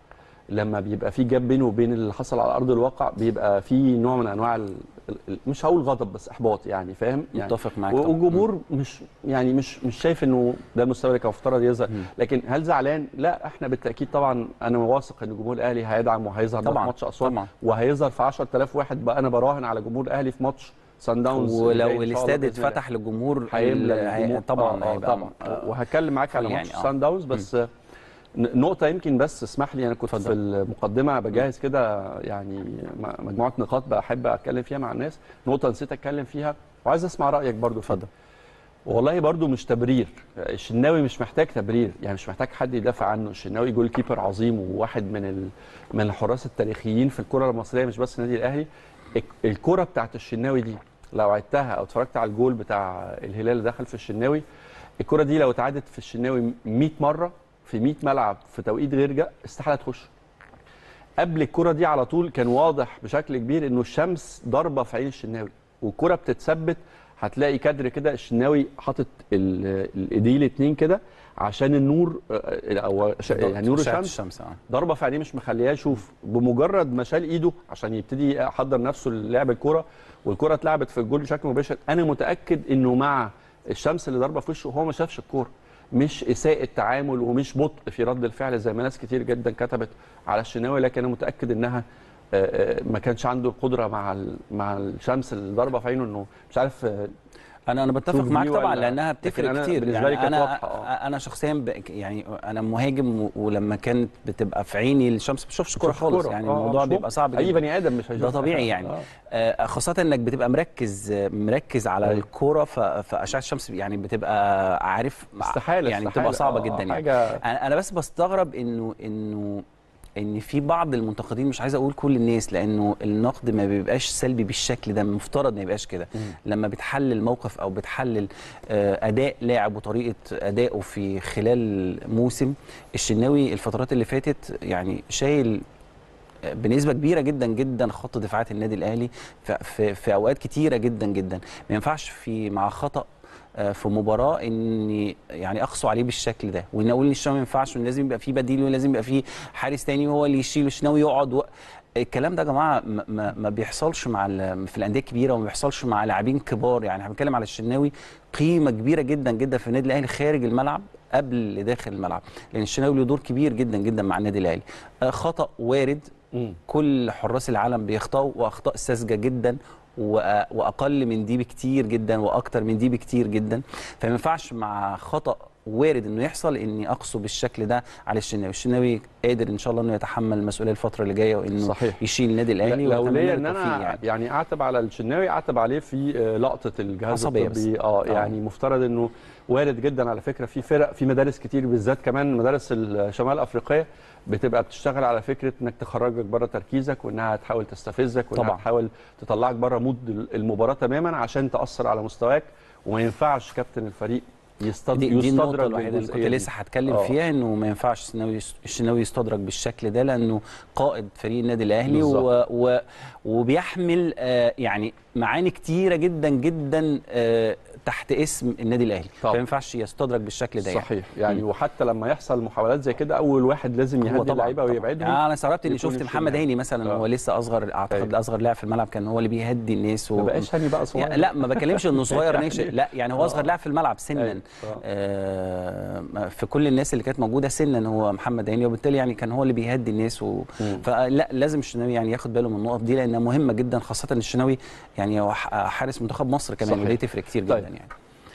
لما بيبقى في جاب بينه وبين اللي حصل على ارض الواقع بيبقى في نوع من انواع ال... ال- مش هقول غضب بس احباط يعني فاهم يعني متفق معاك و- طبعاً. والجمهور مش يعني مش مش شايف انه ده المستوى اللي كان مفترض يظهر مم. لكن هل زعلان لا احنا بالتاكيد طبعا انا واثق ان الجمهور الاهلي هيدعم وهيظهر ده في طبعاً، ماتش اسوان طبعاً. وهيظهر في 10000 واحد بقى انا براهن على جمهور الاهلي في ماتش سان داونز اللي جاي ولو إن شاء الله الاستاد بإذن الله. اتفتح للجمهور هيملى ال- هي- الجمهور. طبعا آه آه هيبقى طبعا آه، وهتكلم معاك على يعني ماتش آه. سان داونز بس آه، ن- نقطة يمكن بس اسمح لي أنا كنت اتفضل. في المقدمة بجهز كده يعني م- مجموعة نقاط بحب أتكلم فيها مع الناس نقطة نسيت أتكلم فيها وعايز أسمع رأيك برضو اتفضل. والله برضو مش تبرير الشناوي مش محتاج تبرير يعني مش محتاج حد يدافع عنه الشناوي جول كيبر عظيم وواحد من ال... من الحراس التاريخيين في الكرة المصرية مش بس النادي الأهلي الك- الكرة بتاعت الشناوي دي لو عدتها أو اتفرجت على الجول بتاع الهلال اللي دخل في الشناوي الكرة دي لو اتعادت في الشناوي 100 مرة في 100 ملعب في توقيت غير جا استحالة تخش قبل الكرة دي على طول كان واضح بشكل كبير انه الشمس ضاربة في عين الشناوي والكرة بتتثبت هتلاقي كادر كده الشناوي حاطط ال- الايديه الاثنين كده عشان النور آه، او ش- يعني نور أشعة الشمس الشمس اه ضربه في عينيه مش مخلياه يشوف بمجرد ما شال ايده عشان يبتدي يحضر نفسه للعب الكوره والكوره اتلعبت في الجول بشكل مباشر انا متاكد انه مع الشمس اللي ضاربه في وشه هو ما شافش الكوره مش اساءه تعامل ومش بطء في رد الفعل زي ما ناس كتير جدا كتبت على الشناوي لكن انا متاكد انها آه، آه، ما كانش عنده القدره مع ال- مع الشمس اللي ضاربه في عينه انه مش عارف آه، انا انا بتفق شوف معاك دي طبعا ولا- لانها لكن بتفرق أنا كتير بالنسبة يعني لي كانت انا واضحة، آه. انا شخصيا ب... يعني انا مهاجم و... ولما كانت بتبقى في عيني الشمس ما بشوفش كوره شوف خالص كورة. يعني آه، الموضوع مش بيبقى ممكن. صعب اي جدا بني ادم مش هيشوف ده طبيعي يعني آه. آه، خاصة انك بتبقى مركز آه، مركز على أيوة. الكورة ف- فأشعة الشمس يعني بتبقى عارف استحاله يعني استحالة. بتبقى صعبة آه، جدا يعني حاجه انا أنا بس بستغرب انه انه ان في بعض المنتقدين مش عايز اقول كل الناس لانه النقد ما بيبقاش سلبي بالشكل ده المفترض ما يبقاش كده لما بتحلل موقف او بتحلل آه، اداء لاعب وطريقه ادائه في خلال موسم الشناوي الفترات اللي فاتت يعني شايل آه، بنسبه كبيره جدا جدا خط دفاعات النادي الاهلي في, في, في اوقات كتيره جدا جدا ما ينفعش في مع خطا آه، في مباراه اني يعني اقسو عليه بالشكل ده وان اقول ان الشناوي ما ينفعش وان لازم يبقى فيه بديل ولازم يبقى فيه حارس تاني هو اللي يشيل الشناوي يقعد و... الكلام ده يا جماعه ما, ما, ما بيحصلش مع ال- في الانديه الكبيره وما بيحصلش مع لاعبين كبار يعني احنا بنتكلم على الشناوي قيمه كبيره جدا جدا في النادي الاهلي خارج الملعب قبل اللي داخل الملعب لان الشناوي له دور كبير جدا جدا مع النادي الاهلي آه، خطا وارد مم. كل حراس العالم بيخطئوا واخطاء ساذجه جدا وأ- واقل من دي بكتير جدا واكتر من دي بكتير جدا فما ينفعش مع خطا وارد انه يحصل اني اقصه بالشكل ده على الشناوي الشناوي قادر ان شاء الله انه يتحمل المسؤوليه الفتره اللي جايه وانه صحيح. يشيل النادي الاهلي لو وأتمنى ليا له ان التوفيق انا يعني. يعني اعتب على الشناوي اعتب عليه في آه، لقطه الجهاز عصبية بس. الطبي اه يعني مفترض انه وارد جدا على فكره في فرق في مدارس كتير بالذات كمان مدارس الشمال الافريقيه بتبقى بتشتغل على فكره انك تخرجك بره تركيزك وانها تحاول تستفزك وانها طبعاً. تحاول تطلعك بره مود المباراه تماما عشان تاثر على مستواك وما ينفعش كابتن الفريق يستد... دي, دي النقطة يستدرج الوحيدة اللي كنت بالجزئية دي. لسه هتكلم آه. فيها انه ما ينفعش الشناوي الشناوي يستدرج بالشكل ده لانه قائد فريق النادي الاهلي و... بالظبط. و... وبيحمل آه يعني معاني كتيرة جدا جدا آه تحت اسم النادي الاهلي طبعا. فما ينفعش يستدرج بالشكل ده يعني. صحيح يعني وحتى لما يحصل محاولات زي كده اول واحد لازم هو يهدي طبعا اللعيبه طبعاً. ويبعدهم يعني انا استغربت اني يكون شفت محمد الشناوي. هاني مثلا آه. هو لسه اصغر اعتقد أيوة. اصغر لاعب في الملعب كان هو اللي بيهدي الناس ما بقاش هاني بقى صغير يعني لا ما بكلمش انه صغير يعني- ناشئ لا يعني هو اصغر آه. لاعب في الملعب سنا أيوة. آه. آه في كل الناس اللي كانت موجوده سنا هو محمد هاني وبالتالي يعني كان هو اللي بيهدي الناس و... مم. فلا لازم الشناوي يعني ياخد باله من النقط دي لانها مهمه جدا خاصه ان الشناوي يعني هو ح- حارس منتخب مصر كمان صحيح. ودي تفرق كتير جدا طيب. يعني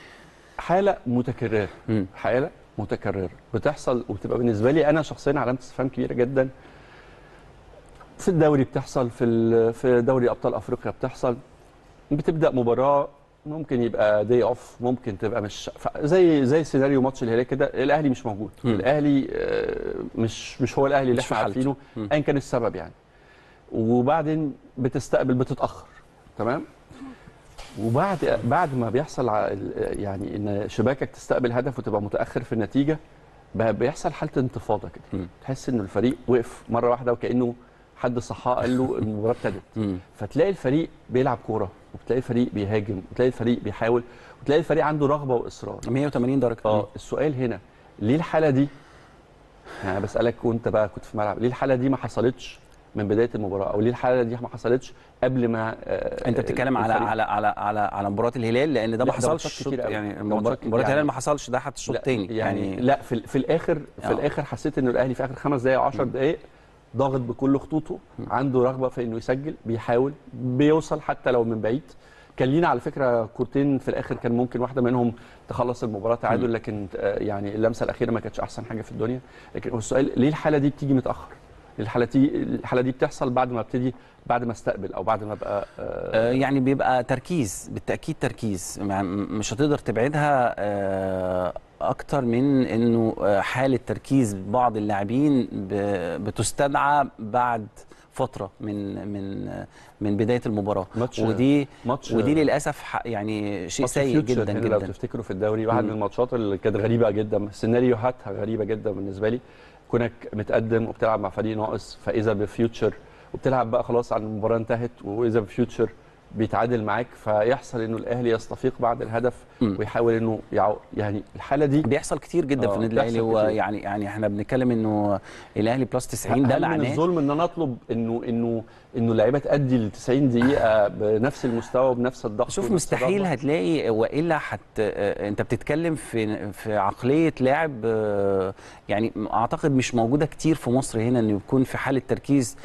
حاله متكرره مم. حاله متكرره بتحصل وبتبقى بالنسبه لي انا شخصيا علامه استفهام كبيره جدا في الدوري بتحصل في ال- في دوري ابطال افريقيا بتحصل بتبدا مباراه ممكن يبقى دي اوف ممكن تبقى مش ف- زي زي سيناريو ماتش الهلال كده الاهلي مش موجود مم. الاهلي آه، مش مش هو الاهلي اللي مش في احنا حالته. عارفينه مم. ايا كان السبب يعني وبعدين بتستقبل بتتاخر تمام وبعد بعد ما بيحصل ع- ال- يعني ان شباكك تستقبل هدف وتبقى متاخر في النتيجه بقى بيحصل حاله انتفاضه كده مم. تحس ان الفريق وقف مره واحده وكانه حد صحاه قال له المباراه ابتدت مم. فتلاقي الفريق بيلعب كوره وبتلاقي الفريق بيهاجم وتلاقي الفريق بيحاول وتلاقي الفريق عنده رغبه واصرار 180 درجه اه السؤال هنا ليه الحاله دي يعني بسالك وانت بقى كنت في الملعب ليه الحاله دي ما حصلتش من بدايه المباراه او ليه الحاله دي ما حصلتش قبل ما آه، انت بتتكلم على الفريق- على على على على مباراه الهلال لان ده لا، ما ده حصلش ماتشات الشوط كتير قوي. يعني ده مباراه ماتشات مباراة يعني- الهلال ما حصلش ده حتى الشوط لا، الثاني يعني, لا في, في الاخر في آه. الاخر حسيت انه الاهلي في اخر خمس دقائق 10 دقائق ضاغط بكل خطوطه عنده رغبه في انه يسجل بيحاول بيوصل حتى لو من بعيد كان لينا على فكره كورتين في الاخر كان ممكن واحده منهم تخلص المباراه تعادل لكن آه، يعني اللمسه الاخيره ما كانتش احسن حاجه في الدنيا لكن هو السؤال ليه الحاله دي بتيجي متاخر الحاله دي الحاله دي بتحصل بعد ما ابتدي بعد ما استقبل او بعد ما ابقى آه، يعني بيبقى تركيز بالتاكيد تركيز يعني م- مش هتقدر تبعدها آه، اكتر من انه آه، حاله تركيز بعض اللاعبين ب- بتستدعى بعد فتره من من آه، من بدايه المباراه ماتش ودي ماتش ودي للاسف ح- يعني شيء ماتش سيء فيوتشر جدا هنا لو جدا تفتكروا في الدوري واحد مم. من الماتشات اللي كانت غريبه جدا سيناريوهاتها غريبه جدا بالنسبه لي كونك متقدم وبتلعب مع فريق ناقص فاذا بفيوتشر وبتلعب بقى خلاص عن المباراه انتهت واذا بفيوتشر بيتعادل معاك فيحصل انه الاهلي يستفيق بعد الهدف مم. ويحاول انه يعو يعني الحاله دي بيحصل كتير جدا آه، في النادي بيحصل الاهلي هو كتير. يعني يعني احنا بنتكلم انه الاهلي بلس 90 ده هل من معناه الظلم ان انا اطلب انه انه انه اللعيبه تادي ال 90 دقيقه بنفس المستوى وبنفس الضغط شوف ونفس مستحيل الرغبة؟ هتلاقي والا حت آه، انت بتتكلم في في عقليه لاعب آه، يعني اعتقد مش موجوده كتير في مصر هنا انه يكون في حاله تركيز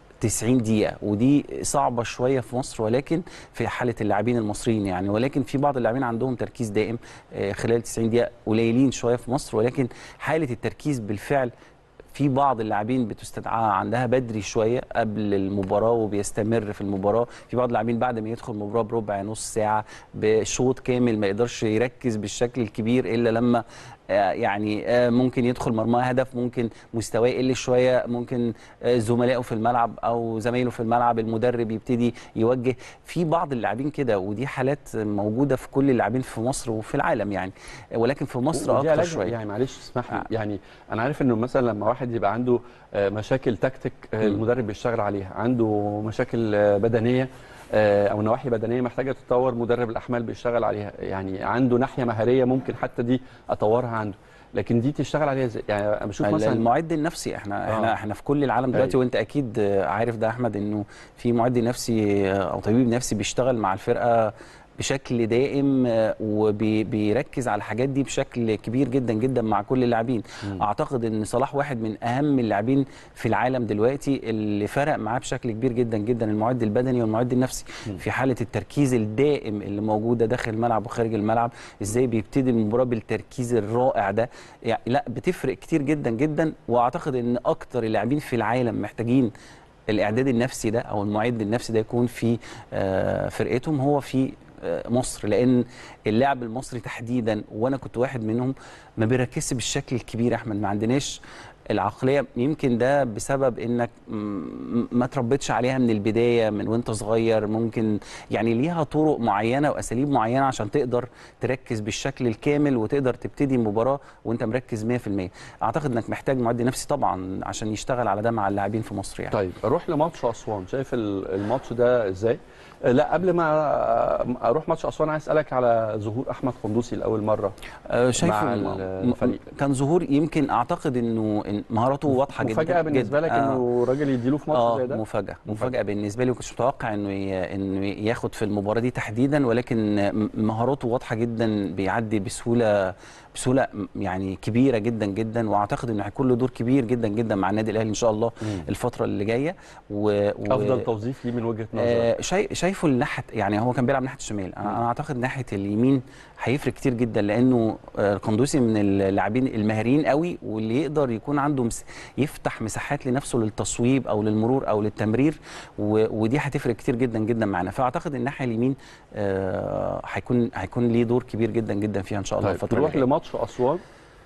90 دقيقة ودي صعبة شوية في مصر ولكن في حالة اللاعبين المصريين يعني ولكن في بعض اللاعبين عندهم تركيز دائم آه، خلال 90 دقيقة قليلين شوية في مصر ولكن حالة التركيز بالفعل في بعض اللاعبين بتستدعى عندها بدري شويه قبل المباراه وبيستمر في المباراه في بعض اللاعبين بعد ما يدخل المباراه بربع نص ساعه بشوط كامل ما يقدرش يركز بالشكل الكبير الا لما آه، يعني آه، ممكن يدخل مرماه هدف ممكن مستواه يقل شويه ممكن آه، زملائه في الملعب او زمايله في الملعب المدرب يبتدي يوجه في بعض اللاعبين كده ودي حالات موجوده في كل اللاعبين في مصر وفي العالم يعني ولكن في مصر ودي اكتر علاج شويه يعني معلش اسمح لي آه. يعني انا عارف انه مثلا لما واحد يبقى عنده آه، مشاكل تكتيك آه، مم. المدرب بيشتغل عليها عنده مشاكل آه، بدنيه آه، او نواحي بدنيه محتاجه تتطور مدرب الاحمال بيشتغل عليها يعني عنده ناحيه مهاريه ممكن حتى دي اطورها عنده لكن دي تشتغل عليها ازاي يعني انا بشوف مثلا المعد النفسي احنا آه. احنا احنا في كل العالم دلوقتي أيوة. وانت اكيد عارف ده يا احمد انه في معد نفسي او طبيب نفسي بيشتغل مع الفرقه بشكل دائم آه، وبيركز على الحاجات دي بشكل كبير جدا جدا مع كل اللاعبين مم. اعتقد ان صلاح واحد من اهم اللاعبين في العالم دلوقتي اللي فرق معاه بشكل كبير جدا جدا المعد البدني والمعد النفسي مم. في حاله التركيز الدائم اللي موجوده داخل الملعب وخارج الملعب ازاي بيبتدي المباراه بالتركيز الرائع ده يعني لا بتفرق كتير جدا جدا واعتقد ان اكتر اللاعبين في العالم محتاجين الاعداد النفسي ده او المعد النفسي ده يكون في آه، فرقتهم هو في آه، مصر لان اللاعب المصري تحديدا وانا كنت واحد منهم ما بيركزش بالشكل الكبير يا احمد ما عندناش العقليه يمكن ده بسبب انك م- ما تربيتش عليها من البدايه من وانت صغير ممكن يعني ليها طرق معينه واساليب معينه عشان تقدر تركز بالشكل الكامل وتقدر تبتدي المباراه وانت مركز 100% اعتقد انك محتاج معد نفسي طبعا عشان يشتغل على ده مع اللاعبين في مصر يعني طيب اروح لماتش اسوان شايف ال- الماتش ده ازاي آه، لا قبل ما آه، اروح ماتش اسوان عايز اسالك على ظهور احمد قندوسي لاول مره آه، شايفه مع م- الفريق. م- كان ظهور يمكن اعتقد انه إن مهاراته واضحه جدا مفاجاه بالنسبه جداً. لك آه. انه راجل يديله في ماتش اه زي ده مفاجاه مفاجأة. مفاجاه بالنسبه لي وكنتش متوقع انه ي... انه ياخد في المباراه دي تحديدا ولكن م- مهاراته واضحه جدا بيعدي بسهوله بسهوله م- يعني كبيره جدا جدا واعتقد انه هيكون له دور كبير جدا جدا مع النادي الاهلي ان شاء الله مم. الفتره اللي جايه و... و... افضل توظيف ليه من وجهه نظرك آه شاي شايفه الناحيه يعني هو كان بيلعب ناحيه الشمال انا, أنا اعتقد ناحيه اليمين هيفرق كتير جدا لانه آه، القندوسي من اللاعبين المهاريين قوي واللي يقدر يكون عنده مس يفتح مساحات لنفسه للتصويب او للمرور او للتمرير و... ودي هتفرق كتير جدا جدا معانا فاعتقد الناحيه اليمين آه، هيكون هيكون ليه دور كبير جدا جدا فيها ان شاء الله طيب الفتره نروح اللي جايه لماتش اسوان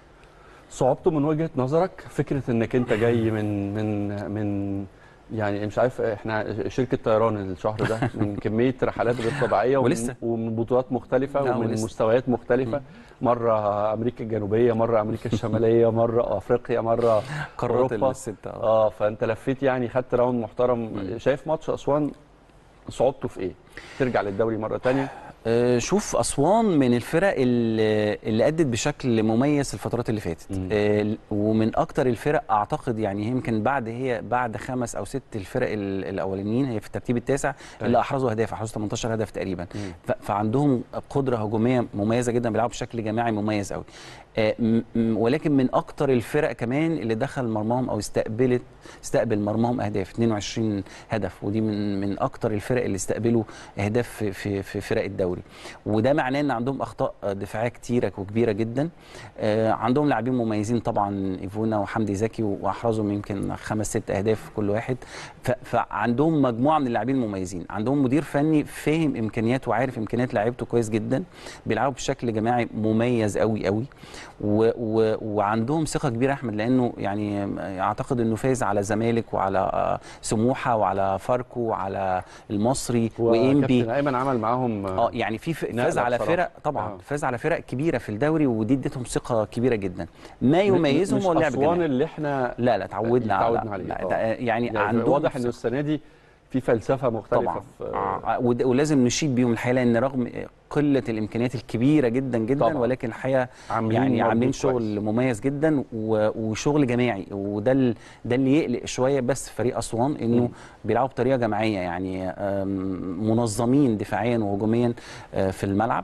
صعوبته من وجهه نظرك فكره انك انت جاي من من من يعني مش عارف احنا شركه طيران الشهر ده من كميه رحلات غير طبيعيه ومن, ولسه. ومن بطولات مختلفه لا، ومن ولسه. مستويات مختلفه مره امريكا الجنوبيه مره امريكا الشماليه مره افريقيا مره قارات أوروبا. السته آه. اه فانت لفيت يعني خدت راوند محترم شايف ماتش اسوان صعوبته في ايه؟ ترجع للدوري مره ثانيه آه، شوف اسوان من الفرق اللي, اللي ادت بشكل مميز الفترات اللي فاتت مم. آه، ومن اكتر الفرق اعتقد يعني هي يمكن بعد هي بعد خمس او ست الفرق ال- الاولانيين هي في الترتيب التاسع اللي احرزوا اهداف احرزوا 18 هدف تقريبا مم. ف- فعندهم قدره هجوميه مميزه جدا بيلعبوا بشكل جماعي مميز قوي آه، م- م- ولكن من اكتر الفرق كمان اللي دخل مرماهم او استقبلت استقبل مرماهم اهداف 22 هدف ودي من من اكتر الفرق اللي استقبلوا اهداف في في, في فرق الدوري وده معناه ان عندهم اخطاء دفاعيه كتيره وكبيره جدا آه، عندهم لاعبين مميزين طبعا ايفونا وحمدي زكي واحرزهم يمكن خمس ست اهداف كل واحد ف- فعندهم مجموعه من اللاعبين المميزين عندهم مدير فني فاهم امكانيات وعارف امكانيات لعيبته كويس جدا بيلعبوا بشكل جماعي مميز قوي قوي و و وعندهم ثقه كبيره يا احمد لانه يعني اعتقد انه فاز على زمالك وعلى آه، سموحه وعلى فاركو وعلى المصري وانبي وكابتن ايمن عمل معاهم اه يعني في ف- نقلة فاز على بصراحة. فرق طبعا آه. فاز على فرق كبيره في الدوري ودي ادتهم ثقه كبيره جدا ما يميزهم مش هو اللعب اسوان الجماعي اللي احنا لا لا تعودنا على تعودنا عليه، لا آه. ده يعني, يعني عندهم واضح ان ثقة. السنه دي في فلسفه مختلفه طبعا في آه، ود- ولازم نشيد بيهم الحقيقه لان رغم قله الامكانيات الكبيره جدا جدا طبعاً. ولكن الحقيقه عاملين يعني عاملين مردود شغل كويس. مميز جدا و- وشغل جماعي وده ال- ده اللي يقلق شويه بس فريق اسوان انه مم. بيلعبوا بطريقه جماعيه يعني آم، منظمين دفاعيا وهجوميا آه، في الملعب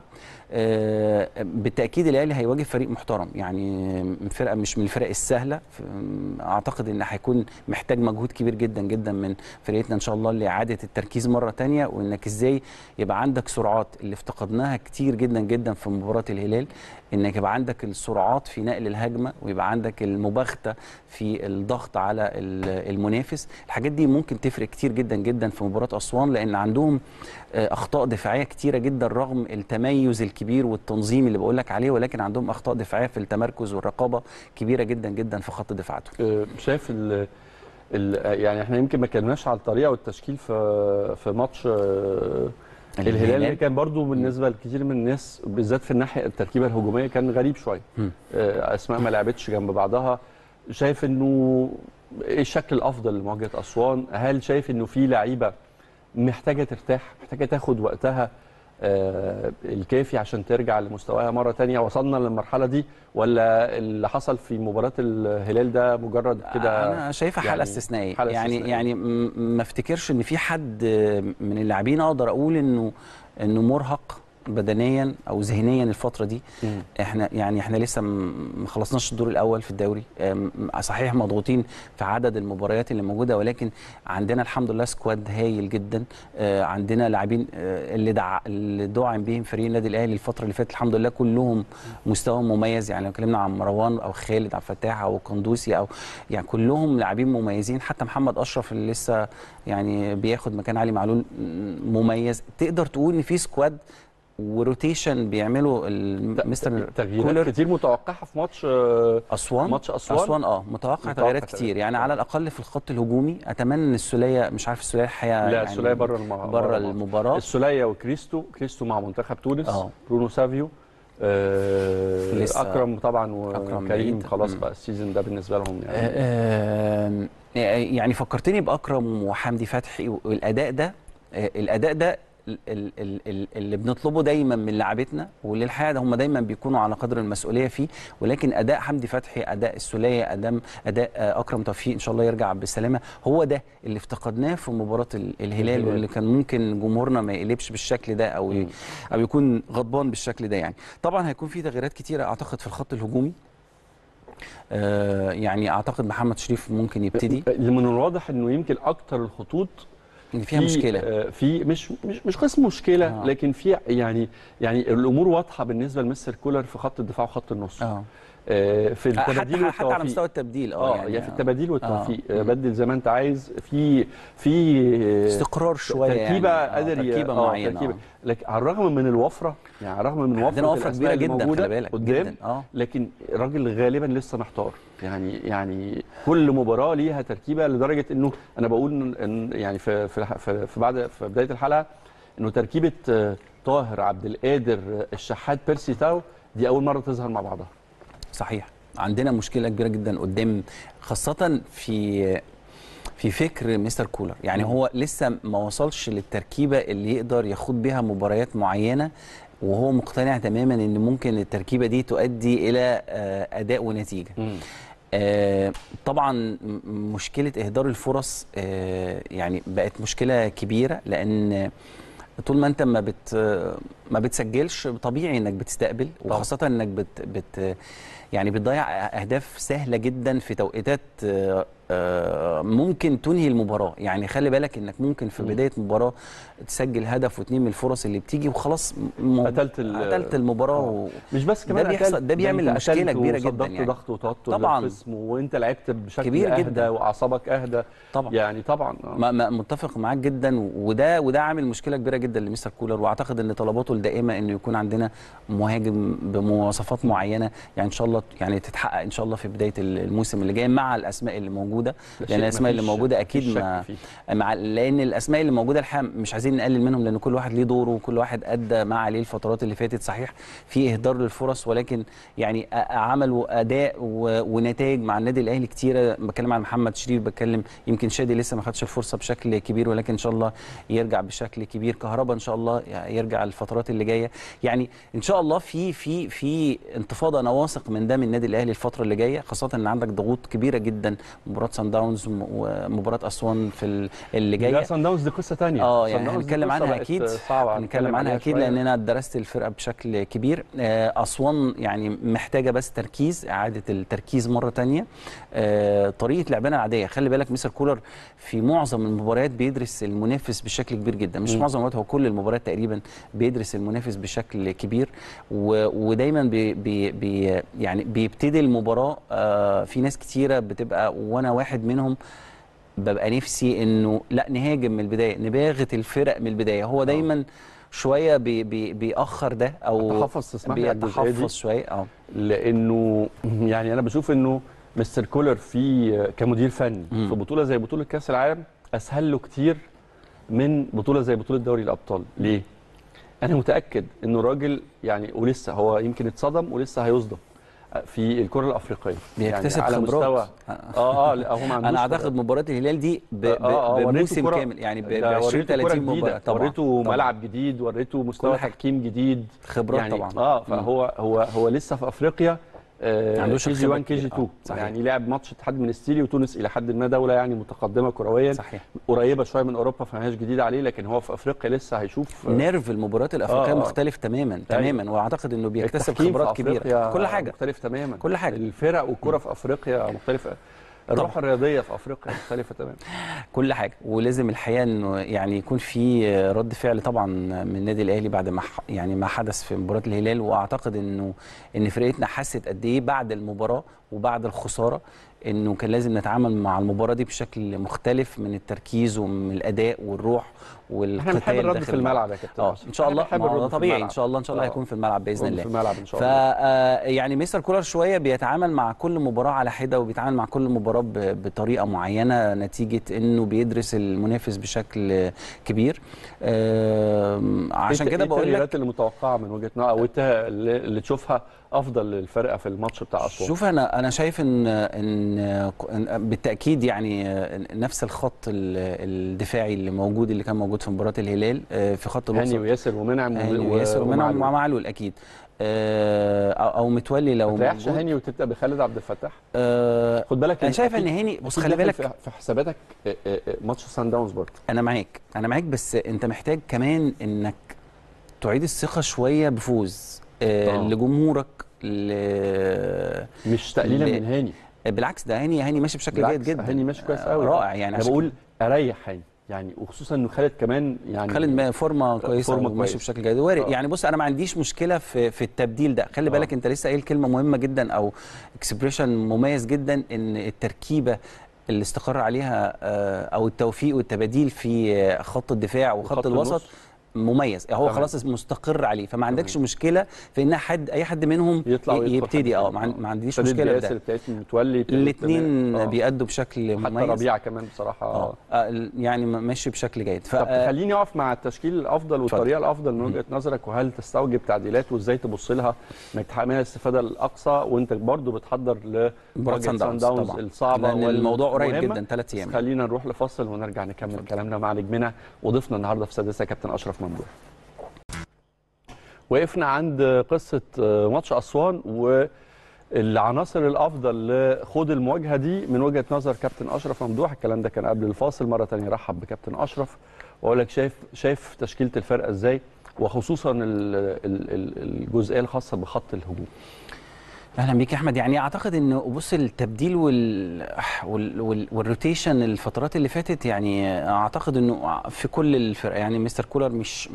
آه، بالتاكيد الاهلي هيواجه فريق محترم يعني فرقه مش من الفرق السهله ف- اعتقد ان هيكون محتاج مجهود كبير جدا جدا من فرقتنا ان شاء الله لاعاده التركيز مره تانية وانك ازاي يبقى عندك سرعات اللي افتقدناها كتير جدا جدا في مباراه الهلال انك يبقى عندك السرعات في نقل الهجمه ويبقى عندك المباغته في الضغط على ال- المنافس الحاجات دي ممكن تفرق كتير جدا جدا في مباراه اسوان لان عندهم آه، اخطاء دفاعيه كتيره جدا رغم التميز الكبير والتنظيم اللي بقول لك عليه ولكن عندهم اخطاء دفاعيه في التمركز والرقابه كبيره جدا جدا في خط دفاعاتهم آه، شايف ال ال يعني احنا يمكن ما اتكلمناش على الطريقه والتشكيل في في ماتش آه، الهلال اللي كان برضو بالنسبه لكثير من الناس بالذات في الناحيه التركيبه الهجوميه كان غريب شويه مم. آه، اسماء ما لعبتش جنب بعضها شايف انه ايه الشكل الافضل لمواجهه اسوان هل شايف انه في لعيبه محتاجه ترتاح محتاجه تاخد وقتها آه، الكافي عشان ترجع لمستواها مره تانية وصلنا للمرحله دي ولا اللي حصل في مباراه الهلال ده مجرد كده انا شايفها حاله يعني استثنائيه حالة يعني استثنائية. يعني م- ما افتكرش ان في حد من اللاعبين اقدر اقول انه انه مرهق بدنيا او ذهنيا الفتره دي مم. احنا يعني احنا لسه م- ما خلصناش الدور الاول في الدوري أم، صحيح مضغوطين في عدد المباريات اللي موجوده ولكن عندنا الحمد لله سكواد هايل جدا آه، عندنا لاعبين آه، اللي دع اللي دعم بيهم فريق النادي الاهلي الفتره اللي فاتت الحمد لله كلهم مستواهم مميز يعني لو اتكلمنا عن مروان او خالد عبد الفتاح او قندوسي او يعني كلهم لاعبين مميزين حتى محمد اشرف اللي لسه يعني بياخد مكان علي معلول م- مميز تقدر تقول ان في سكواد وروتيشن بيعملوا ال- مستر تغييرات كولر كتير متوقعه في ماتش آه، اسوان ماتش أسوان؟ اسوان اه متوقع متوقع تغييرات تغييرات. كتير يعني على الاقل في الخط الهجومي اتمنى ان السوليه مش عارف السوليه الحقيقه لا يعني السوليه بره الم... بره المباراه السوليه وكريستو كريستو مع منتخب تونس آه. برونو سافيو آه لسه اكرم طبعا أكرم وكريم بعيد. خلاص مم. بقى السيزون ده بالنسبه لهم يعني آه، آه، يعني فكرتني باكرم وحمدي فتحي والاداء ده آه، الاداء ده ال- ال- ال- ال- اللي بنطلبه دايما من لاعبتنا واللي الحقيقه ده هم دايما بيكونوا على قدر المسؤوليه فيه ولكن اداء حمدي فتحي اداء السوليه اداء اداء آه، اكرم توفيق ان شاء الله يرجع بالسلامه هو ده اللي افتقدناه في مباراه ال- الهلال الهلال. واللي كان ممكن جمهورنا ما يقلبش بالشكل ده او ي- مم. او يكون غضبان بالشكل ده يعني طبعا هيكون في تغييرات كتيره اعتقد في الخط الهجومي آه يعني اعتقد محمد شريف ممكن يبتدي اللي من الواضح انه يمكن اكتر الخطوط ان فيها في- مشكله آه، في مش مش مش قسم مشكله آه. لكن في يعني يعني الامور واضحه بالنسبه لمستر كولر في خط الدفاع وخط النص اه آه، في حتى التباديل حتى على والتوفيق. مستوى التبديل اه اه يعني في التباديل والتوفيق آه. آه. بدل زي ما انت عايز في في استقرار شويه تركيبه يعني. آه، قادر ي- تركيبه آه، معينه تركيبه آه. لكن على الرغم من الوفره يعني على الرغم من وفره عندنا وفره الأسماء كبيره اللي جدا موجودة خلي بالك قدام جدا اه لكن الراجل غالبا لسه محتار يعني يعني كل مباراه ليها تركيبه لدرجه انه انا بقول ان يعني في في في, في بعد في بدايه الحلقه انه تركيبه آه، طاهر عبد القادر آه، الشحات بيرسي تاو دي اول مره تظهر مع بعضها صحيح عندنا مشكله كبيره جدا قدام خاصه في في فكر مستر كولر يعني هو لسه ما وصلش للتركيبه اللي يقدر يخوض بها مباريات معينه وهو مقتنع تماما ان ممكن التركيبه دي تؤدي الى آه، اداء ونتيجه آه، طبعا م- مشكله اهدار الفرص آه، يعني بقت مشكله كبيره لان طول ما انت ما بت ما بتسجلش طبيعي انك بتستقبل طبعا. وخاصه انك بت بت يعني بتضيع اهداف سهله جدا في توقيتات آه، آه، ممكن تنهي المباراه يعني خلي بالك انك ممكن في مم. بدايه مباراه تسجل هدف واثنين من الفرص اللي بتيجي وخلاص م- قتلت ال- قتلت المباراه و... مش بس ده كمان بيحصل- قتلت، ده بيعمل أنت مشكلة قتلت كبيرة جدا وصدرت يعني. ضغط وتوتر طبعاً. للخصم وانت لعبت بشكل كبير اهدى جدا. واعصابك اهدى طبعا يعني طبعا آه. ما ما متفق معاك جدا وده وده عامل مشكله كبيره جدا لمستر كولر واعتقد ان طلباته الدائمه انه يكون عندنا مهاجم بمواصفات معينه يعني ان شاء الله يعني تتحقق ان شاء الله في بدايه الموسم اللي جاي مع الاسماء اللي موجوده ده لان شيء الاسماء اللي مفيش- موجوده مفيش اكيد شك ما فيه. مع لان الاسماء اللي موجوده الحقيقه مش عايزين نقلل منهم لان كل واحد ليه دوره وكل واحد ادى ما عليه الفترات اللي فاتت صحيح في اهدار للفرص ولكن يعني أ- عملوا اداء و- ونتائج مع النادي الاهلي كتيره بتكلم عن محمد شريف بتكلم يمكن شادي لسه ما خدش الفرصه بشكل كبير ولكن ان شاء الله يرجع بشكل كبير كهربا ان شاء الله يرجع الفترات اللي جايه يعني ان شاء الله في في في انتفاضه انا واثق من ده من النادي الاهلي الفتره اللي جايه خاصه ان عندك ضغوط كبيره جدا مباراه سان داونز وم- ومباراه اسوان في ال- اللي لا جايه سان داونز دي قصه ثانيه اه يعني هنتكلم عنها اكيد صعبه هنتكلم عنها اكيد لان انا درست الفرقه بشكل كبير آه، اسوان يعني محتاجه بس تركيز اعاده التركيز مره تانية آه، طريقه لعبنا العاديه خلي بالك مستر كولر في معظم المباريات بيدرس المنافس بشكل كبير جدا مش مم. معظم المباريات هو كل المباريات تقريبا بيدرس المنافس بشكل كبير و... ودايما بي... بي... بي... يعني بيبتدي المباراه آه، في ناس كتيره بتبقى وانا واحد منهم ببقى نفسي انه لا نهاجم من البدايه نباغت الفرق من البدايه هو دايما شويه بي بي بيأخر ده او تحفظ تسمح لي على الجزئية دي؟ بيتحفظ شويه اه لانه يعني انا بشوف انه مستر كولر في كمدير فني مم. في بطوله زي بطوله كاس العالم اسهل له كتير من بطوله زي بطوله دوري الابطال ليه انا متاكد انه الراجل يعني ولسه هو يمكن اتصدم ولسه هيصدم في الكره الافريقيه بيكتسب يعني على خبرات. مستوى اه اه لا هو ما عندوش انا اعتقد مباراه الهلال دي ب... ب... آه، آه، وريته بموسم كرة- كامل يعني ب ده 20 وريته كرة 30 جديدة، مباراه طبعا وريته طبعاً. ملعب جديد وريته مستوى كل حاجة. تحكيم جديد خبرات يعني طبعا اه فهو هو هو لسه في افريقيا ما عندوش كي جي الخبرة 1 كي جي كتير. 2 آه، صحيح. يعني لعب ماتش اتحاد منستيري وتونس الى حد ما دوله يعني متقدمه كرويا صحيح قريبه شويه من اوروبا فما هياش جديده عليه لكن هو في افريقيا لسه هيشوف نيرف المباريات الافريقيه آه، آه. مختلف تماما تماما واعتقد انه بيكتسب التحكيم في خبرات كبيره أفريقيا كل حاجه مختلف تماما كل حاجة. الفرق والكره في افريقيا مختلفه الروح الرياضيه في افريقيا مختلفه تماما كل حاجه ولازم الحقيقه انه يعني يكون في رد فعل طبعا من النادي الاهلي بعد ما ح- يعني ما حدث في مباراه الهلال واعتقد انه ان فرقتنا حست قد ايه بعد المباراه وبعد الخساره انه كان لازم نتعامل مع المباراه دي بشكل مختلف من التركيز ومن الاداء والروح احنا والقتال بنحب الرد داخل في الملعب يا كابتن اه أشرف. ان شاء إحنا الله بنحب ما هو الرد ده في طبيعي ان الملعب. شاء الله ان شاء الله آه. هيكون في الملعب باذن الرد الله في الملعب ان شاء ف الله آه، يعني مستر كولر شويه بيتعامل مع كل مباراه على حده وبيتعامل مع كل مباراه ب- بطريقه معينه نتيجه انه بيدرس المنافس بشكل كبير آم، عشان إيه- كده إيه بقول لك التغييرات اللي متوقعه من وجهه نظر او إنت اللي اللي تشوفها افضل للفرقه في الماتش بتاع اسوان شوف انا انا شايف ان ان إن بالتاكيد يعني نفس الخط ال- الدفاعي اللي موجود اللي كان موجود في مباراه الهلال آه، في خط الوسط هاني وياسر ومنعم هاني و- وياسر ومنعم ومعلول. مع معلول اكيد آه، او أو متولي لو ما تريحش موجود. هاني وتبدا بخالد عبد الفتاح آه، خد بالك انا إن شايف ان أكيد- هاني بص أكيد خلي داخل بالك في- في حساباتك آه، آه، آه، ماتش سان داونز برضه انا معاك انا معاك بس انت محتاج كمان انك تعيد الثقه شويه بفوز آه آه. لجمهورك ل... مش تقليلا ل- من هاني بالعكس ده هاني هاني ماشي بشكل جيد بالعكس جدا هاني ماشي كويس آه، قوي رائع يعني انا عشان بقول اريح هاني يعني وخصوصا انه خالد كمان يعني خالد ما فورمه كويسه فورمة وماشي كويس. بشكل جيد وارد آه. يعني بص انا ما عنديش مشكله في في التبديل ده خلي آه. بالك انت لسه قايل كلمه مهمه جدا او اكسبريشن مميز جدا ان التركيبه اللي استقر عليها آه، او التوفيق والتباديل في آه، خط الدفاع وخط وخط الوسط النص. مميز هو تمام. خلاص مستقر عليه فما عندكش مشكله في ان حد اي حد منهم يطلع ي- ويدخل يبتدي حد اه تاني. ما عن- ما عنديش ابتديت مشكله في بياسر ده ابتديت متولي ابتديت الاثنين تمام. آه. بيأدوا بشكل حتى مميز ربيعه كمان بصراحه اه آه، ال- يعني م- ماشي بشكل جيد ف طب خليني اقف مع التشكيل الافضل اتفضل. والطريقه الافضل من وجهه نظرك وهل تستوجب تعديلات وازاي تبص لها انك تحقق منها الاستفاده الاقصى وانت برضو بتحضر مباراة لمواجهه سان سان داونز داونز طبعا. الصعبه لأن الموضوع قريب والمهمة. جدا ثلاث ايام بس خلينا نروح لفصل ونرجع نكمل كلامنا مع نجمنا وضيفنا النهارده في سادسه كابتن اشرف ممدوح وقفنا عند قصه ماتش اسوان والعناصر الافضل لخوض المواجهه دي من وجهه نظر كابتن اشرف ممدوح الكلام ده كان قبل الفاصل مره ثانيه رحب بكابتن اشرف واقول لك شايف شايف تشكيله الفرقه ازاي وخصوصا ال- ال- ال- الجزئيه الخاصه بخط الهجوم اهلا بيك يا احمد يعني اعتقد ان بص التبديل وال... وال... وال... والروتيشن الفترات اللي فاتت يعني اعتقد انه في كل الفرق يعني مستر كولر مش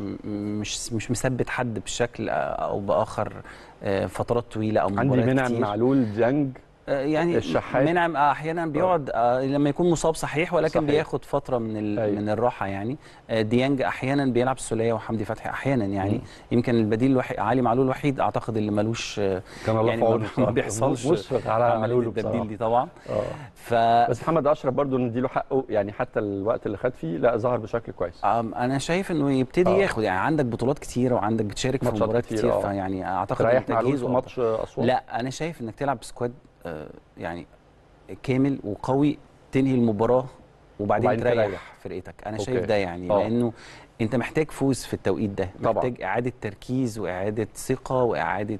مش مش مثبت حد بشكل او باخر آه، فترات طويله او عندي مباريات منعم كتير. معلول ديانج آه، يعني الشحات. منعم آه، احيانا بيقعد آه، لما يكون مصاب صحيح ولكن صحيح. صحيح. بياخد فتره من ال... أيوة. من الراحه يعني آه، ديانج احيانا بيلعب السوليه وحمدي فتحي احيانا يعني مم. يمكن البديل الوحيد علي معلول الوحيد اعتقد اللي ملوش آه، كان الله يعني في ما- عونه ما بصراحة. بيحصلش مشفق على عمليه معلول التبديل بصراحه دي طبعا اه ف بس محمد اشرف برضو نديله حقه يعني حتى الوقت اللي خد فيه لا ظهر بشكل كويس أم، انا شايف انه يبتدي آه. ياخد يعني عندك بطولات كتيره وعندك بتشارك في ماتشات مباريات كتير، كتير, آه. فيعني اعتقد تريح إن معلول في تجهيزه ماتش اسوان لا انا شايف انك تلعب بسكواد آه، يعني كامل وقوي تنهي المباراه وبعدين, وبعدين تريح, تريح. فرقتك انا أوكي. شايف ده يعني آه. لانه انت محتاج فوز في التوقيت ده طبعاً. محتاج اعاده تركيز واعاده ثقه واعاده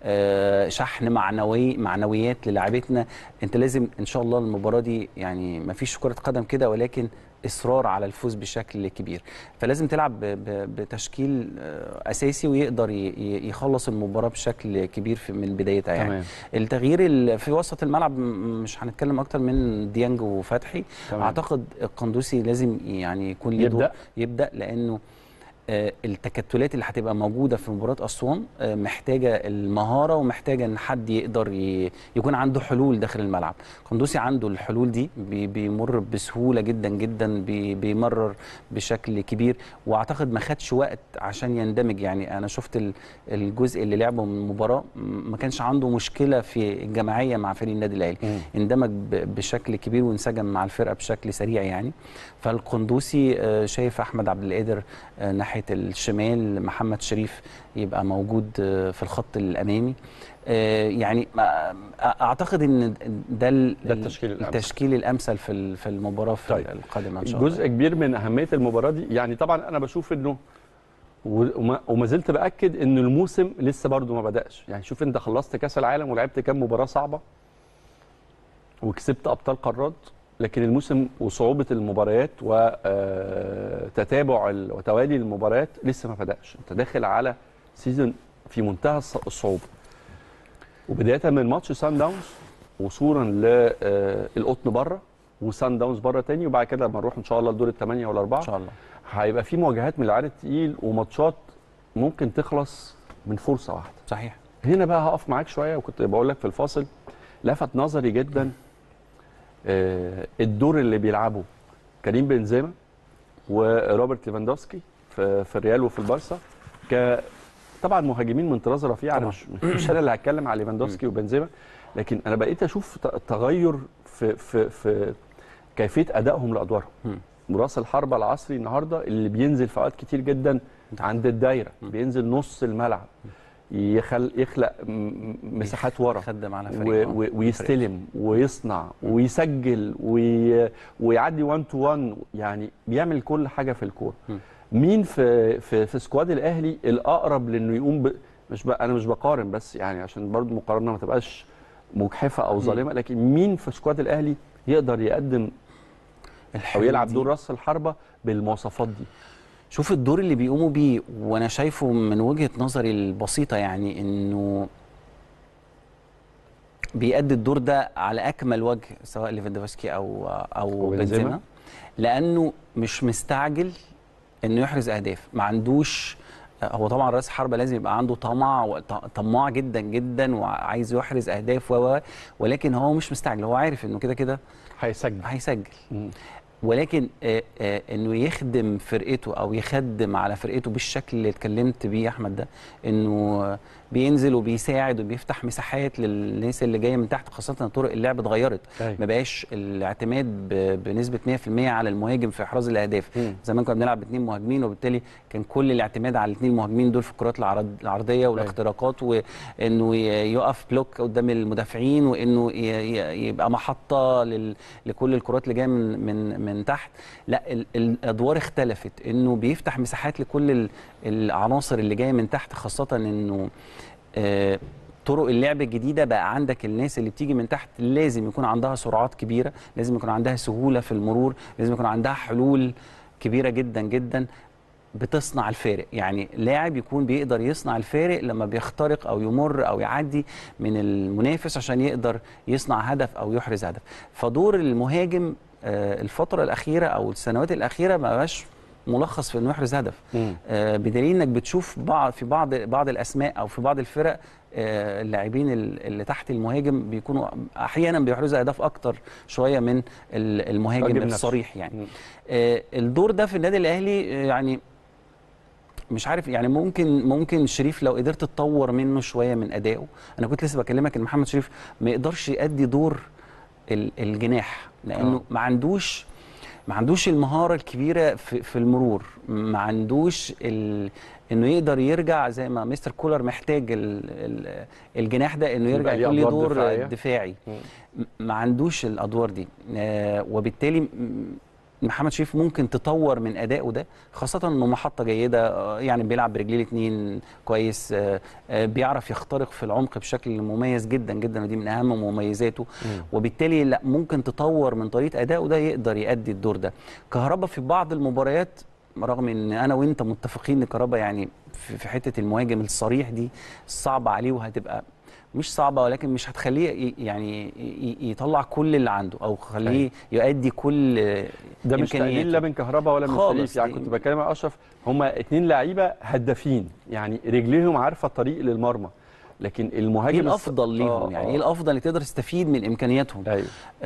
آه، شحن معنوي معنويات للاعبتنا انت لازم ان شاء الله المباراه دي يعني ما فيش كره قدم كده ولكن اصرار على الفوز بشكل كبير فلازم تلعب ب- ب- بتشكيل آه، اساسي ويقدر ي- ي- يخلص المباراه بشكل كبير في من بدايتها يعني تمام التغيير ال- في وسط الملعب م- مش هنتكلم اكتر من ديانج وفتحي تمام. اعتقد القندوسي لازم يعني يكون ليه يبدأ. دور يبدا لانه آه، التكتلات اللي هتبقى موجوده في مباراه اسوان آه، محتاجه المهاره ومحتاجه ان حد يقدر ي- يكون عنده حلول داخل الملعب قندوسي عنده الحلول دي بي- بيمر بسهوله جدا جدا بي- بيمرر بشكل كبير واعتقد ما خدش وقت عشان يندمج يعني انا شفت ال- الجزء اللي لعبه من المباراه م- ما كانش عنده مشكله في الجماعيه مع فريق النادي الاهلي مم. اندمج ب- بشكل كبير وانسجم مع الفرقه بشكل سريع يعني فالقندوسي آه، شايف احمد عبد القادر آه، ناحيه الشمال محمد شريف يبقى موجود آه، في الخط الامامي آه، يعني آه، اعتقد ان ده ال- ده التشكيل الأمثل. التشكيل الامثل في ال- في المباراه في طيب. القادمه ان شاء الله جزء كبير من اهميه المباراه دي يعني طبعا انا بشوف انه و- وما, وما زلت باكد ان الموسم لسه برضه ما بداش يعني شوف انت خلصت كاس العالم ولعبت كام مباراه صعبه وكسبت ابطال قارات لكن الموسم وصعوبه المباريات وتتابع وتوالي المباريات لسه ما بداش انت داخل على سيزون في منتهى الص- الصعوبه وبدايه من ماتش سان داونز وصولا للقطن بره وسان داونز بره تاني وبعد كده لما نروح ان شاء الله لدور الثمانيه والاربعه ان شاء الله هيبقى في مواجهات من العيار التقيل وماتشات ممكن تخلص من فرصه واحده صحيح هنا بقى هقف معاك شويه وكنت بقول لك في الفاصل لفت نظري جدا آه، الدور اللي بيلعبه كريم بنزيما وروبرت ليفاندوفسكي في في الريال وفي البارسا ك طبعا مهاجمين من طراز رفيع انا طبعاً. مش مش انا اللي هتكلم على ليفاندوفسكي وبنزيما لكن انا بقيت اشوف ت- تغير في في في كيفيه ادائهم لادوارهم مم. راس الحربه العصري النهارده اللي بينزل في اوقات كتير جدا عند الدايره بينزل نص الملعب يخل يخلق م- م- مساحات ورا خدم على و- فريق و- ويستلم ويصنع ويسجل وي... ويعدي 1 تو 1 يعني بيعمل كل حاجه في الكوره م. مين في في في سكواد الاهلي الاقرب لانه يقوم ب... مش ب... انا مش بقارن بس يعني عشان برضو المقارنه ما تبقاش مجحفه او ظالمه لكن مين في سكواد الاهلي يقدر يقدم او الحلول يلعب دي. دور راس الحربه بالمواصفات دي شوف الدور اللي بيقوموا بيه وانا شايفه من وجهه نظري البسيطه يعني انه بيأدي الدور ده على اكمل وجه سواء ليفاندوفسكي او او وبنزيما. بنزيما لانه مش مستعجل انه يحرز اهداف ما عندوش هو طبعا راس حربه لازم يبقى عنده طمع وط- طماع جدا جدا وعايز يحرز اهداف و و- ولكن هو مش مستعجل هو عارف انه كده كده هيسجل هيسجل مم. ولكن آه، آه، انه يخدم فرقته او يخدم على فرقته بالشكل اللي اتكلمت بيه يا احمد ده انه آه، بينزل وبيساعد وبيفتح مساحات للناس اللي جايه من تحت خاصه إن طرق اللعب اتغيرت أيوة. ما بقاش الاعتماد ب- بنسبه 100% على المهاجم في احراز الاهداف مم. زمان كنا بنلعب باثنين مهاجمين وبالتالي كان كل الاعتماد على الاثنين المهاجمين دول في الكرات العرض العرضيه والاختراقات وانه ي- يقف بلوك قدام المدافعين وانه ي- ي- يبقى محطه لل... لكل الكرات اللي جايه من من من تحت لا ال- الادوار اختلفت انه بيفتح مساحات لكل ال- العناصر اللي جايه من تحت خاصه انه آه، طرق اللعب الجديده بقى عندك الناس اللي بتيجي من تحت لازم يكون عندها سرعات كبيره لازم يكون عندها سهوله في المرور لازم يكون عندها حلول كبيره جدا جدا بتصنع الفارق يعني لاعب يكون بيقدر يصنع الفارق لما بيخترق او يمر او يعدي من المنافس عشان يقدر يصنع هدف او يحرز هدف فدور المهاجم آه، الفتره الاخيره او السنوات الاخيره ما بقاش ملخص في انه يحرز هدف مم. آه، بدليل انك بتشوف بعض في بعض بعض الاسماء او في بعض الفرق آه، اللاعبين ال- اللي تحت المهاجم بيكونوا احيانا بيحرزوا اهداف اكتر شويه من ال- المهاجم المهاجم نفسه. الصريح يعني مم. آه، الدور ده في النادي الاهلي آه، يعني مش عارف يعني ممكن ممكن شريف لو قدرت تطور منه شويه من ادائه انا كنت لسه بكلمك ان محمد شريف ما يقدرش يأدي دور ال- الجناح لانه آه. ما عندوش ما عندوش المهاره الكبيره في, في المرور ما عندوش ال... انه يقدر يرجع زي ما مستر كولر محتاج ال... ال... الجناح ده انه يرجع يبقى ليه يكون ليه أدوار دور دفاعية. دفاعي مم. م- ما عندوش الادوار دي آه وبالتالي م- محمد شريف ممكن تطور من ادائه ده خاصه انه محطه جيده آه، يعني بيلعب برجليه الاثنين كويس آه، آه، بيعرف يخترق في العمق بشكل مميز جدا جدا ودي من اهم مميزاته مم. وبالتالي لا ممكن تطور من طريقه ادائه ده يقدر يؤدي الدور ده كهربا في بعض المباريات رغم ان انا وانت متفقين ان كهربا يعني في في حته المهاجم الصريح دي صعبه عليه وهتبقى مش صعبه ولكن مش هتخليه ي- يعني ي- يطلع كل اللي عنده او خليه يؤدي كل ده مش تقليل لا إمكانياته. من كهربا ولا من خالص. شريف يعني كنت بتكلم مع اشرف هما اتنين لعيبه هدافين يعني رجليهم عارفه الطريق للمرمى لكن المهاجم ايه الص- الافضل ليهم آه، يعني آه. ايه الافضل اللي تقدر تستفيد من امكانياتهم ايوه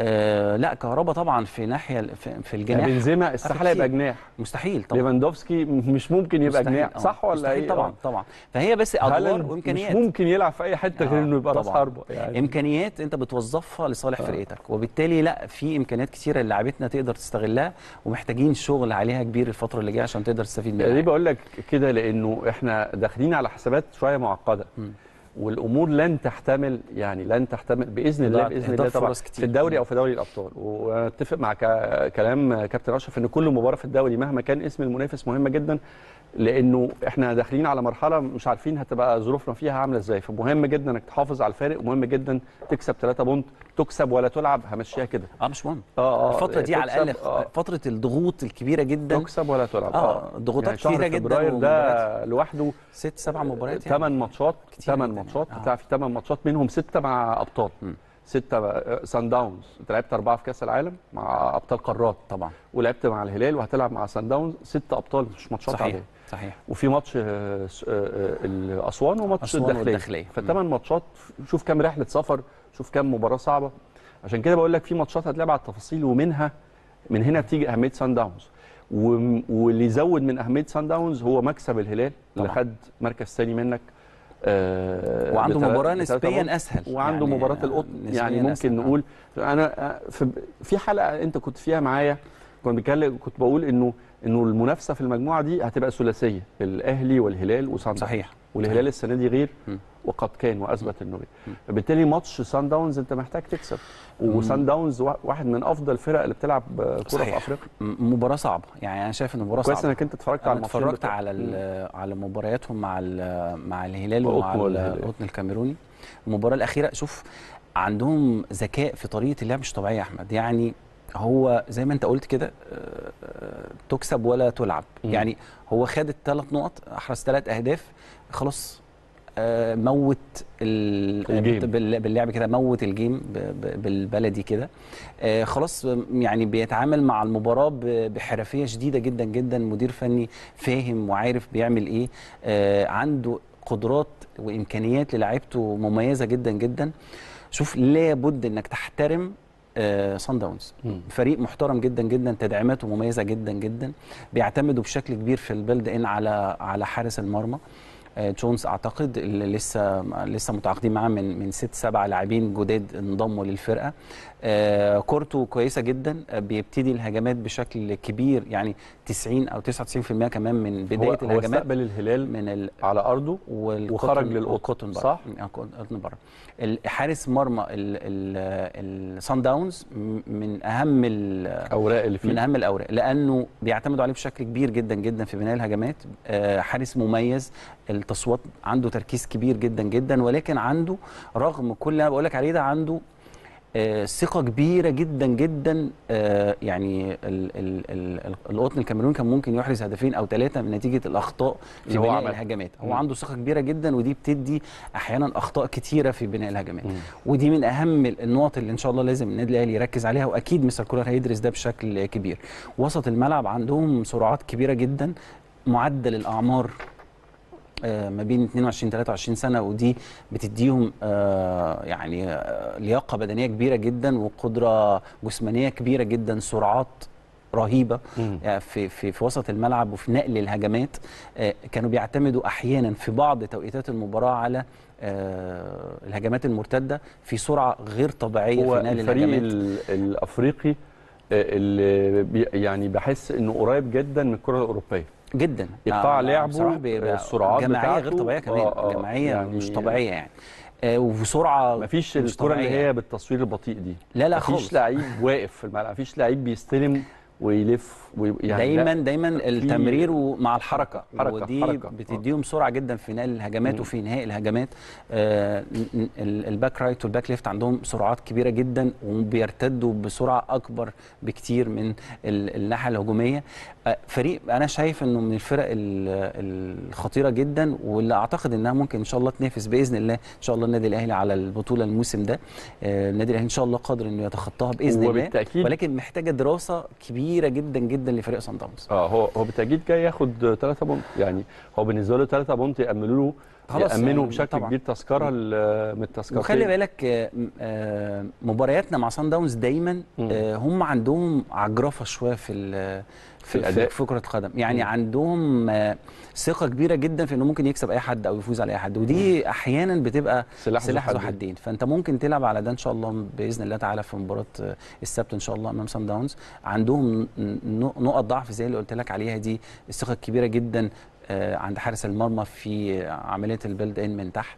آه لا كهربا طبعا في ناحيه في, في يعني الجناح بنزيما استحاله كتير. يبقى جناح مستحيل طبعا ليفاندوفسكي مش ممكن يبقى مستحيل. جناح آه. صح ولا مستحيل ايه طبعا آه. طبعا فهي بس ادوار هالاند مش وامكانيات ممكن يلعب في اي حته غير آه، انه يبقى راس طبعاً. حربه يعني امكانيات انت بتوظفها لصالح آه. فرقتك وبالتالي لا في امكانيات كثيره لعيبتنا تقدر تستغلها ومحتاجين شغل عليها كبير الفتره اللي جايه عشان تقدر تستفيد منها ليه بقول لك كده لانه احنا داخلين على حسابات شويه معقده مم. والامور لن تحتمل يعني لن تحتمل باذن الله إضاعة باذن إهدار الله طبعا فرص كتير. في الدوري او في دوري الابطال واتفق مع ك- كلام كابتن اشرف ان كل مباراه في الدوري مهما كان اسم المنافس مهمه جدا لانه احنا داخلين على مرحله مش عارفين هتبقى ظروفنا فيها عامله ازاي فمهم جدا انك تحافظ على الفارق ومهم جدا تكسب 3 بونت تكسب ولا تلعب همشيها كده اه مش مهم اه اه الفتره دي على تكسب، الاقل آه. فتره الضغوط الكبيره جدا تكسب ولا تلعب اه ضغوطات شهر كتيره جدا فبراير ده ومباريات. لوحده ست سبع مباريات يعني. ثمان ماتشات كتير ثمان جداً ماتشات يعني. آه. بتلعب في ثمان ماتشات منهم سته مع ابطال مم. سته سان داونز انت لعبت اربعه في كاس العالم مع ابطال قارات طبعا ولعبت مع الهلال وهتلعب مع سان داونز ست ابطال مش ماتشات صحيح عاديه صحيح وفي ماتش آه، س- آه، آه، اسوان وماتش أسوان الداخليه والداخلية. فثمان ماتشات شوف كام رحله سفر شوف كام مباراه صعبه عشان كده بقول لك في ماتشات هتلعب على التفاصيل ومنها من هنا بتيجي اهميه سان داونز وم- واللي يزود من اهميه سان داونز هو مكسب الهلال اللي طبعاً. خد مركز ثاني منك آه، وعنده بتلات- مباراه بتلاتة بونت. نسبيا اسهل وعنده يعني مباراه القطن نسبياً يعني ممكن أسهل. آه. نقول انا في في حلقه انت كنت فيها معايا كنت بتكلم كنت بقول انه انه المنافسه في المجموعه دي هتبقى ثلاثيه الاهلي والهلال وسان داونز صحيح والهلال السنه دي غير م. وقد كان واثبت انه غير م. فبالتالي ماتش سان داونز انت محتاج تكسب وسان داونز وا- واحد من افضل الفرق اللي بتلعب كوره في صحيح. افريقيا م- مباراه صعبه يعني انا شايف ان المباراه كويس صعبه انك انت اتفرجت على انا الماتشين اتفرجت بتوع- على م. ال- على مبارياتهم مع ال- مع الهلال ومع والقطن ال- والهلال. القطن الكاميروني المباراه الاخيره شوف عندهم ذكاء في طريقه اللعب مش طبيعيه يا احمد يعني هو زي ما انت قلت كده آه، آه، تكسب ولا تلعب م. يعني هو خد الثلاث نقط احرز ثلاث اهداف خلاص آه، موت ال- الجيم. بال- باللعب كده موت الجيم ب- ب- بالبلدي كده آه، خلاص يعني بيتعامل مع المباراه ب- بحرفيه شديده جدا جدا مدير فني فاهم وعارف بيعمل ايه آه، عنده قدرات وامكانيات للاعيبته مميزه جدا جدا شوف لابد انك تحترم آه سان داونز مم. فريق محترم جدا جدا تدعيماته مميزه جدا جدا بيعتمدوا بشكل كبير في البيلد ان على على حارس المرمى آه، جونز اعتقد اللي لسه لسه متعاقدين معاه من من ست سبع لاعبين جداد انضموا للفرقه آه، كورته كويسه جدا آه، بيبتدي الهجمات بشكل كبير يعني 90 او 99% كمان من بدايه هو, هو الهجمات استقبل الهلال من ال على ارضه والقطن- وخرج للقطن، والقطن بره صح؟ آه، قطن بره حارس مرمى الصن داونز م- من اهم ال- اوراق اللي من فيه اهم الاوراق لانه بيعتمدوا عليه بشكل كبير جدا جدا في بناء الهجمات آه، حارس مميز التصويت عنده تركيز كبير جدا جدا ولكن عنده رغم كل اللي انا بقول لك عليه ده عنده آه، ثقه كبيره جدا جدا آه، يعني ال- ال- ال- القطن الكاميروني كان ممكن يحرز هدفين او ثلاثه من نتيجه الاخطاء في اللي هو بناء عملها. الهجمات هو مم. عنده ثقه كبيره جدا ودي بتدي احيانا اخطاء كتيره في بناء الهجمات مم. ودي من اهم النقط اللي ان شاء الله لازم النادي الاهلي يركز عليها واكيد مستر كولر هيدرس ده بشكل كبير وسط الملعب عندهم سرعات كبيره جدا معدل الاعمار آه، ما بين 22 23 سنه ودي بتديهم آه، يعني آه، لياقه بدنيه كبيره جدا وقدره جسمانيه كبيره جدا سرعات رهيبه مم. يعني في في في وسط الملعب وفي نقل الهجمات آه، كانوا بيعتمدوا احيانا في بعض توقيتات المباراه على آه، الهجمات المرتده في سرعه غير طبيعيه هو في نقل الفريق الهجمات ال- الافريقي آه، اللي بي يعني بحس انه قريب جدا من الكره الاوروبيه جدا إيقاع آه، لعبه، بصراحة بيبقى السرعات جماعيه غير بتاعته، طبيعيه كمان آه، آه، جماعيه يعني- مش طبيعيه يعني آه، وسرعه مفيش مش الكره اللي طبيعية. هي بالتصوير البطيء دي لا لا مفيش خالص لعيب واقف في الملعب مفيش لعيب بيستلم ويلف وي... يعني دايما لا. دايما التمرير ومع الحركه حركة، ودي حركة. بتديهم سرعه جدا في نقل الهجمات مم. وفي انهاء الهجمات آه ن- ن- ال- الباك رايت والباك ليفت عندهم سرعات كبيره جدا وبيرتدوا بسرعه اكبر بكتير من ال- الناحيه الهجوميه آه فريق انا شايف انه من الفرق ال- الخطيره جدا واللي اعتقد انها ممكن ان شاء الله تنافس باذن الله ان شاء الله النادي الاهلي على البطوله الموسم ده آه النادي الاهلي ان شاء الله قادر انه يتخطاها باذن الله وبالتأكيد- ولكن محتاجه دراسه كبيره جدا جدا لفريق صن داونز اه هو هو بالتاكيد جاي ياخد 3 بونت يعني هو بالنسبه له 3 بونت يامنوا له خلاص يامنوا يعني بشكل طبعاً. كبير تذكره ال- من التذكرتين وخلي بالك آه، م- آه، مبارياتنا مع سان داونز دايما مم. آه، هم عندهم عجرفه شويه في ال- في, الأداء. في, في كره القدم يعني مم. عندهم آه، ثقه كبيره جدا في انه ممكن يكسب اي حد او يفوز على اي حد ودي احيانا بتبقى سلاح ذو سلاح ذو حدين. حدين فانت ممكن تلعب على ده ان شاء الله باذن الله تعالى في مباراه آه، السبت ان شاء الله امام سان داونز عندهم ن- ن- نقط ضعف زي اللي قلت لك عليها دي الثقه الكبيره جدا آه، عند حارس المرمى في عمليه البيلد ان من تحت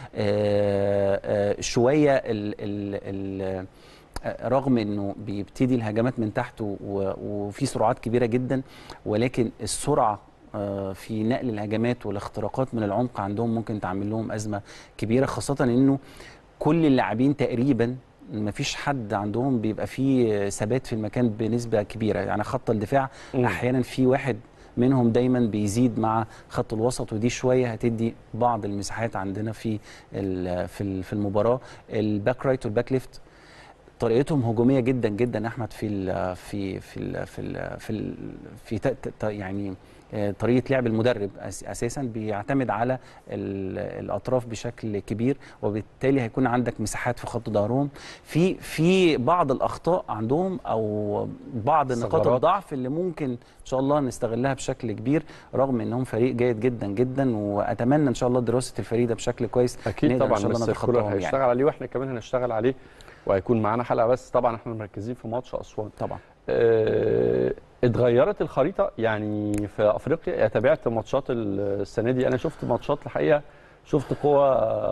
آه، آه، شويه ال ال ال آه، رغم انه بيبتدي الهجمات من تحت و- وفي سرعات كبيره جدا ولكن السرعه آه، في نقل الهجمات والاختراقات من العمق عندهم ممكن تعمل لهم ازمه كبيره خاصه انه كل اللاعبين تقريبا ما فيش حد عندهم بيبقى فيه ثبات في المكان بنسبه كبيره يعني خط الدفاع مم. احيانا في واحد منهم دايما بيزيد مع خط الوسط ودي شويه هتدي بعض المساحات عندنا في ال- في ال- في المباراه الباك رايت والباك ليفت طريقتهم هجوميه جدا جدا يا احمد في ال في في ال في ال في ال في ت- ت- يعني آه، طريقه لعب المدرب أس- اساسا بيعتمد على ال- الاطراف بشكل كبير وبالتالي هيكون عندك مساحات في خط ظهرهم في في بعض الاخطاء عندهم او بعض نقاط ثغرات. الضعف اللي ممكن ان شاء الله نستغلها بشكل كبير رغم انهم فريق جيد جدا جدا واتمنى ان شاء الله دراسه الفريق ده بشكل كويس اكيد نقدر طبعا ان شاء الله مستر كولر نتخطاهم هيشتغل يعني عليه واحنا كمان هنشتغل عليه وهيكون معانا حلقه بس طبعا احنا مركزين في ماتش اسوان طبعا آه، اتغيرت الخريطه يعني في افريقيا تابعت ماتشات السنه دي انا شفت ماتشات الحقيقه شفت قوه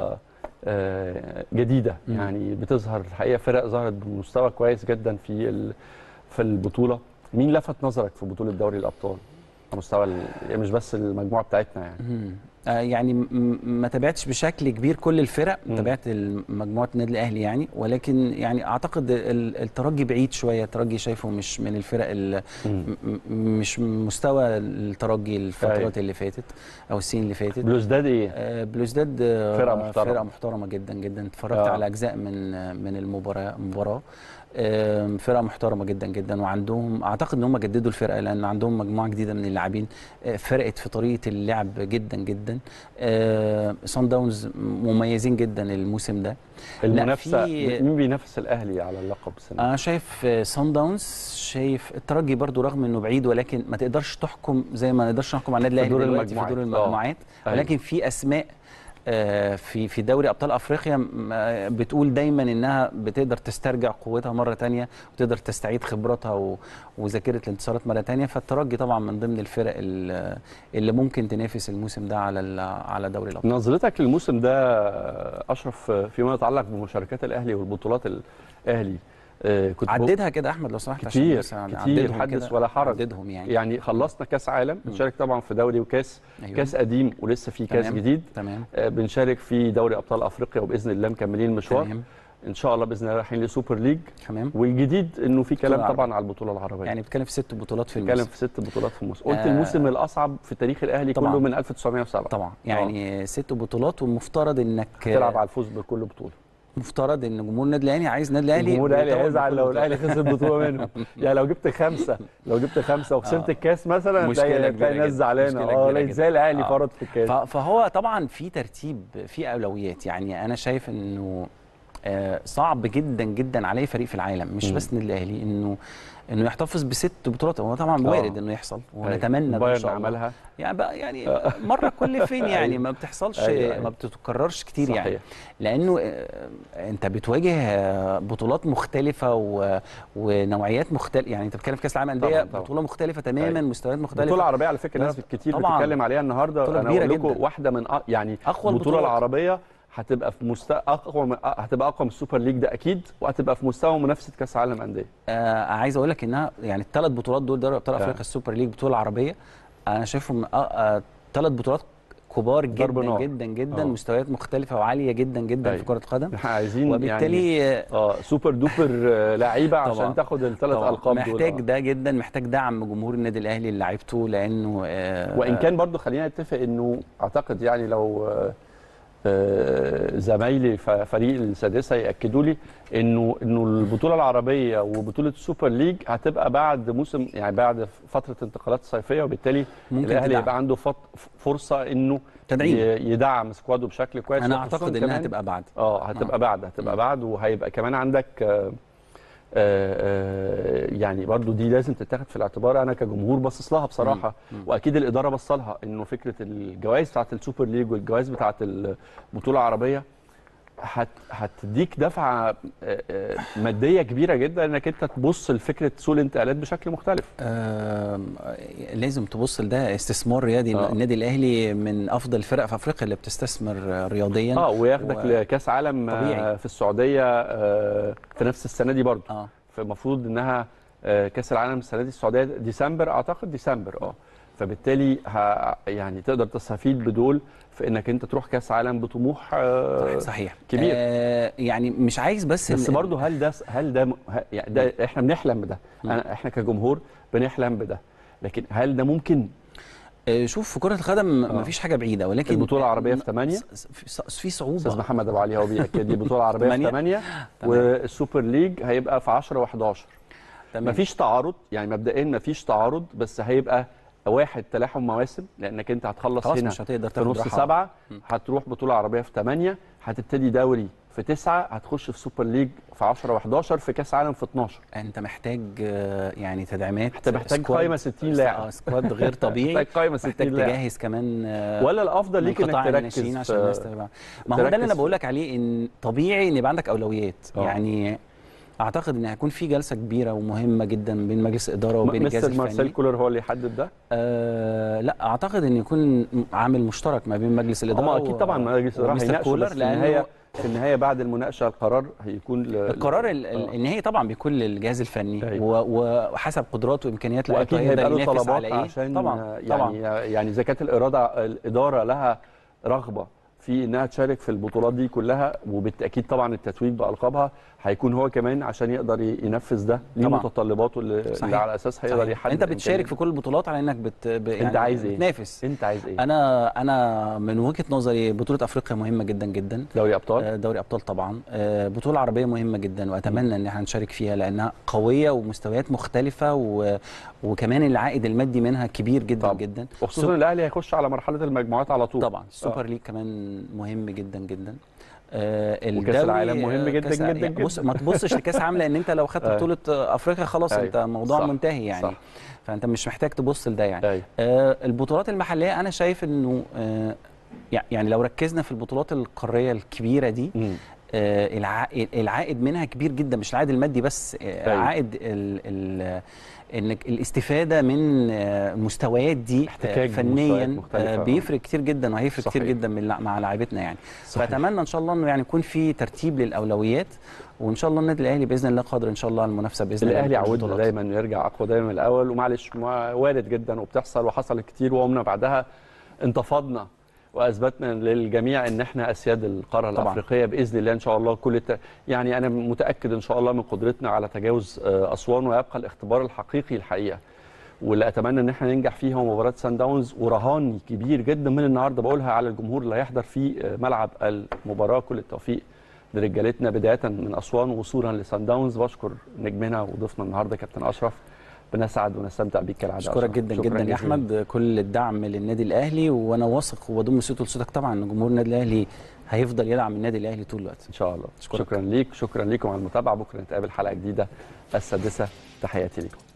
آه، جديده مم. يعني بتظهر الحقيقه فرق ظهرت بمستوى كويس جدا في ال- في البطوله مين لفت نظرك في بطوله دوري الابطال على مستوى ال- يعني مش بس المجموعه بتاعتنا يعني مم. آه يعني م- ما تابعتش بشكل كبير كل الفرق مم. تابعت مجموعه النادي الاهلي يعني ولكن يعني اعتقد ال- الترجي بعيد شويه الترجي شايفه مش من الفرق ال- مم. م- م- مش مستوى الترجي الفترات أيوة. اللي فاتت او السنين اللي فاتت بلوزداد ايه آه، بلوزداد آه، فرقة محترمة. فرقه محترمه جدا جدا اتفرجت آه. على اجزاء من آه، من المباراه المباراه آم، فرقه محترمه جدا جدا وعندهم اعتقد ان هم جددوا الفرقه لان عندهم مجموعه جديده من اللاعبين آه، فرقت في طريقه اللعب جدا جدا جدا آه سان داونز مميزين جدا الموسم ده المنافسه في- مين بينافس الاهلي على اللقب السنه دي؟ انا شايف سان داونز شايف الترجي برضو رغم انه بعيد ولكن ما تقدرش تحكم زي ما نقدرش نحكم على النادي في الاهلي دور دلوقتي في دور المجموعات. آه. المجموعات أيوة. ولكن في اسماء آه، في في دوري ابطال افريقيا م- آه، بتقول دايما انها بتقدر تسترجع قوتها مره تانية وتقدر تستعيد خبراتها و- وذاكره الانتصارات مره تانية فالترجي طبعا من ضمن الفرق ال- اللي ممكن تنافس الموسم ده على ال- على دوري الابطال نظرتك للموسم ده اشرف فيما يتعلق بمشاركات الاهلي والبطولات الاهلي آه، كنت بقول- عددها كده احمد لو سمحت عشان كتير، بس يعني كتير، عددهم حدث كده، ولا حرج. عددهم يعني, يعني خلصنا كاس عالم بنشارك طبعا في دوري وكاس أيوة. كاس قديم ولسه في كاس تمام. جديد تمام آه، بنشارك في دوري ابطال افريقيا وباذن الله مكملين المشوار تمام ان شاء الله باذن الله رايحين لسوبر ليج تمام والجديد انه في كلام العربية. طبعا على البطوله العربيه يعني بتتكلم في ست بطولات في بنتكلم الموسم في ست بطولات في الموسم قلت آه. الموسم الاصعب في تاريخ الاهلي طبعاً. كله من 1907 طبعا يعني ست بطولات والمفترض انك تلعب على الفوز بكل بطوله مفترض ان جمهور النادي الاهلي عايز النادي الاهلي الجمهور الاهلي يتوج هيزعل بكل لو بطولة. الاهلي خسر بطوله منهم يعني لو جبت خمسه لو جبت خمسه وخسرت آه. الكاس مثلا مشكلة تلاقي كبيرة تلاقي ناس جدا. زعلانه مشكلة اه كبيرة لا جدا. ازاي الاهلي آه. فرط في الكاس ف- فهو طبعا في ترتيب في اولويات يعني انا شايف انه آه، صعب جدا جدا على اي فريق في العالم مش مم. بس النادي الاهلي انه انه يحتفظ بست بطولات هو طبعا آه. وارد انه يحصل ونتمنى ده ان بايرن شاء الله عملها يعني بقى يعني مره كل فين يعني ما بتحصلش أيوة، أيوة. ما بتتكررش كتير يعني صحيح. لانه آه، انت بتواجه آه، بطولات مختلفه و... ونوعيات مختلفه يعني انت بتتكلم في كاس العالم طبعاً، انديه طبعاً. بطوله مختلفه تماما أيوة. مستويات مختلفه بطولة عربية على فكرة ناس كتير طبعاً. بتتكلم عليها النهارده بطولة انا كبيرة اقول لكم جداً. واحده من أ... يعني أقوى البطولة البطولات. العربية هتبقى في مستوى اقوى من... هتبقى اقوى من السوبر ليج ده اكيد وهتبقى في مستوى منافسه كاس العالم انديه آه عايز اقول لك انها يعني الثلاث بطولات دول دوري ابطال آه. افريقيا السوبر ليج بطوله عربيه انا شايفهم ثلاث آه ثلاث بطولات كبار ضرب جدا نار. جدا جدا آه. مستويات مختلفه وعاليه جدا جدا أيوة. في كره القدم احنا عايزين يعني وبالتالي آه، اه سوبر دوبر آه، لعيبه عشان طبعاً. تاخد الثلاث طبعاً القاب دول محتاج آه. ده جدا محتاج دعم جمهور النادي الاهلي لعيبته لانه آه وان كان برضو خلينا نتفق انه اعتقد يعني لو آه، آه، زمايلي ف- فريق السادسه ياكدوا لي انه انه البطوله العربيه وبطوله السوبر ليج هتبقى بعد موسم يعني بعد فتره انتقالات صيفيه وبالتالي ممكن الاهلي تدعم. يبقى عنده فط- فرصه انه تدعيم. ي- يدعم سكواده بشكل كويس انا وخصوصاً اعتقد انها كمان- تبقى بعد اه هتبقى بعد هتبقى بعد وهيبقى كمان عندك آه، آه، آه، يعني برضو دي لازم تتاخد في الاعتبار انا كجمهور باصص لها بصراحه مم. مم. واكيد الاداره بص لها انه فكره الجوائز بتاعت السوبر ليج والجوائز بتاعت البطوله العربيه هت هتديك دفعه آه، آه، ماديه كبيره جدا انك انت تبص لفكره سوق الانتقالات بشكل مختلف آم، لازم تبص لده استثمار رياضي آه. النادي الاهلي من افضل الفرق في افريقيا اللي بتستثمر آه، رياضيا اه وياخدك و- لكاس عالم آه، طبيعي. في السعوديه آه، في نفس السنه دي برضو اه فالمفروض انها آه، كاس العالم السنه دي السعوديه ديسمبر اعتقد ديسمبر اه فبالتالي ه... يعني تقدر تستفيد بدول في انك انت تروح كاس عالم بطموح آه، صحيح كبير. آه يعني مش عايز بس بس إن- برضه هل ده هل ده ه- يعني ده احنا بنحلم بده مم. أنا احنا كجمهور بنحلم بده لكن هل ده ممكن آه، شوف في كره القدم آه. مفيش حاجه بعيده ولكن البطولة العربية في 8 س- س- في في استاذ صعوبه محمد ابو علي هو بياكد لي البطوله العربيه في 8 8 تمام. والسوبر ليج هيبقى في 10 و11 تمام. مفيش تعارض يعني مبدئيا مفيش تعارض بس هيبقى واحد تلاحم مواسم لانك انت هتخلص خلاص هنا مش هتقدر في تاخد نص راحة. سبعه م. هتروح بطوله عربيه في ثمانيه هتبتدي دوري في تسعه هتخش في سوبر ليج في 10 و11 في كاس عالم في 12 انت محتاج آه، يعني تدعيمات انت محتاج سكواد- قايمه 60 لاعب آه، سكواد غير طبيعي محتاج قايمه 60 محتاج لاعب تجهز كمان آه، ولا الافضل من ليك انك قطاع تركز الناشئين عشان الناس في تبقى ما هو ده اللي تركز انا في- بقول لك عليه ان طبيعي ان يبقى عندك اولويات آه. يعني اعتقد ان هيكون في جلسه كبيره ومهمه جدا بين مجلس الاداره وبين الجهاز مستر مارسيل الفني كولر هو اللي يحدد ده آه لا اعتقد ان يكون عامل مشترك ما بين مجلس الاداره هما اكيد طبعا مجلس الاداره ومستر هيناقشوا كولر بس في النهايه لانه في النهايه بعد المناقشه القرار هيكون ل... القرار ال- ال- آه. النهائي طبعا بيكون للجهاز الفني أيوة. و- وحسب قدرات وامكانيات لعيبته واكيد هيقدر هيبقى له ينافس طلبات على ايه عشان طبعا يعني طبعا يعني اذا كانت الاراده الاداره لها رغبه في انها تشارك في البطولات دي كلها وبالتاكيد طبعا التتويج بالقابها هيكون هو كمان عشان يقدر ي- ينفذ ده ليه طبعاً. متطلباته اللي, اللي صحيح. على اساسها يقدر صحيح. يحدد انت بتشارك الإمكانيات. في كل البطولات على انك بت... ب... يعني عايز إيه؟ بتنافس انت عايز ايه انا انا من وجهه نظري بطوله افريقيا مهمه جدا جدا دوري ابطال آه، دوري ابطال طبعا آه، بطوله عربيه مهمه جدا واتمنى ان احنا نشارك فيها لانها قويه ومستويات مختلفه و... وكمان العائد المادي منها كبير جدا طبعا. جدا وخصوصا الاهلي هيخش على مرحله المجموعات على طول طبعا السوبر ليج كمان مهم جدا جدا آه وكأس الدوري، العالم مهم آه، جدا كأس- جدا يعني بص جدا. ما تبصش لكاس العالم لان انت لو خدت أيوة. بطوله آه، افريقيا خلاص أيوة. انت الموضوع صح. منتهي يعني صح. فانت مش محتاج تبص لده يعني أيوة. آه البطولات المحليه انا شايف انه آه يع- يعني لو ركزنا في البطولات القاريه الكبيره دي مم. آه، العائد العائد منها كبير جدا مش العائد المادي بس آه، أيوة. عائد ال ال انك الاستفاده من آه، المستويات دي احتكاك آه، فنيا بمستويات مختلفة. آه، بيفرق كتير جدا وهيفرق كتير صحيح. جدا من لع- مع لاعيبتنا يعني صحيح. فاتمنى ان شاء الله انه يعني يكون في ترتيب للاولويات وان شاء الله النادي الاهلي باذن الله قادر ان شاء الله على المنافسه باذن الله الاهلي في عودنا البطولات. دايما يرجع اقوى دايما من الاول ومعلش ما- وارد جدا وبتحصل وحصلت كتير وقمنا بعدها انتفضنا واثبتنا للجميع ان احنا اسياد القاره طبعاً. الافريقيه باذن الله ان شاء الله كل الت... يعني انا متاكد ان شاء الله من قدرتنا على تجاوز آه، اسوان ويبقى الاختبار الحقيقي الحقيقه واللي اتمنى ان احنا ننجح فيه هو مباراه سان داونز ورهان كبير جدا من النهارده بقولها على الجمهور اللي هيحضر في آه، ملعب المباراه كل التوفيق لرجالتنا بدايه من اسوان وصولا لسان داونز بشكر نجمنا وضيفنا النهارده كابتن اشرف بنسعد ونستمتع بيك كالعاده اشكرك أشرف. جدا شكراً جدا يا جزيلاً. احمد كل الدعم للنادي الاهلي وانا واثق وبضم صوته لصوتك طبعا ان جمهور النادي الاهلي هيفضل يدعم النادي الاهلي طول الوقت ان شاء الله أشكرك. شكرا ليك شكرا ليكم على المتابعه بكره نتقابل حلقه جديده السادسه تحياتي لكم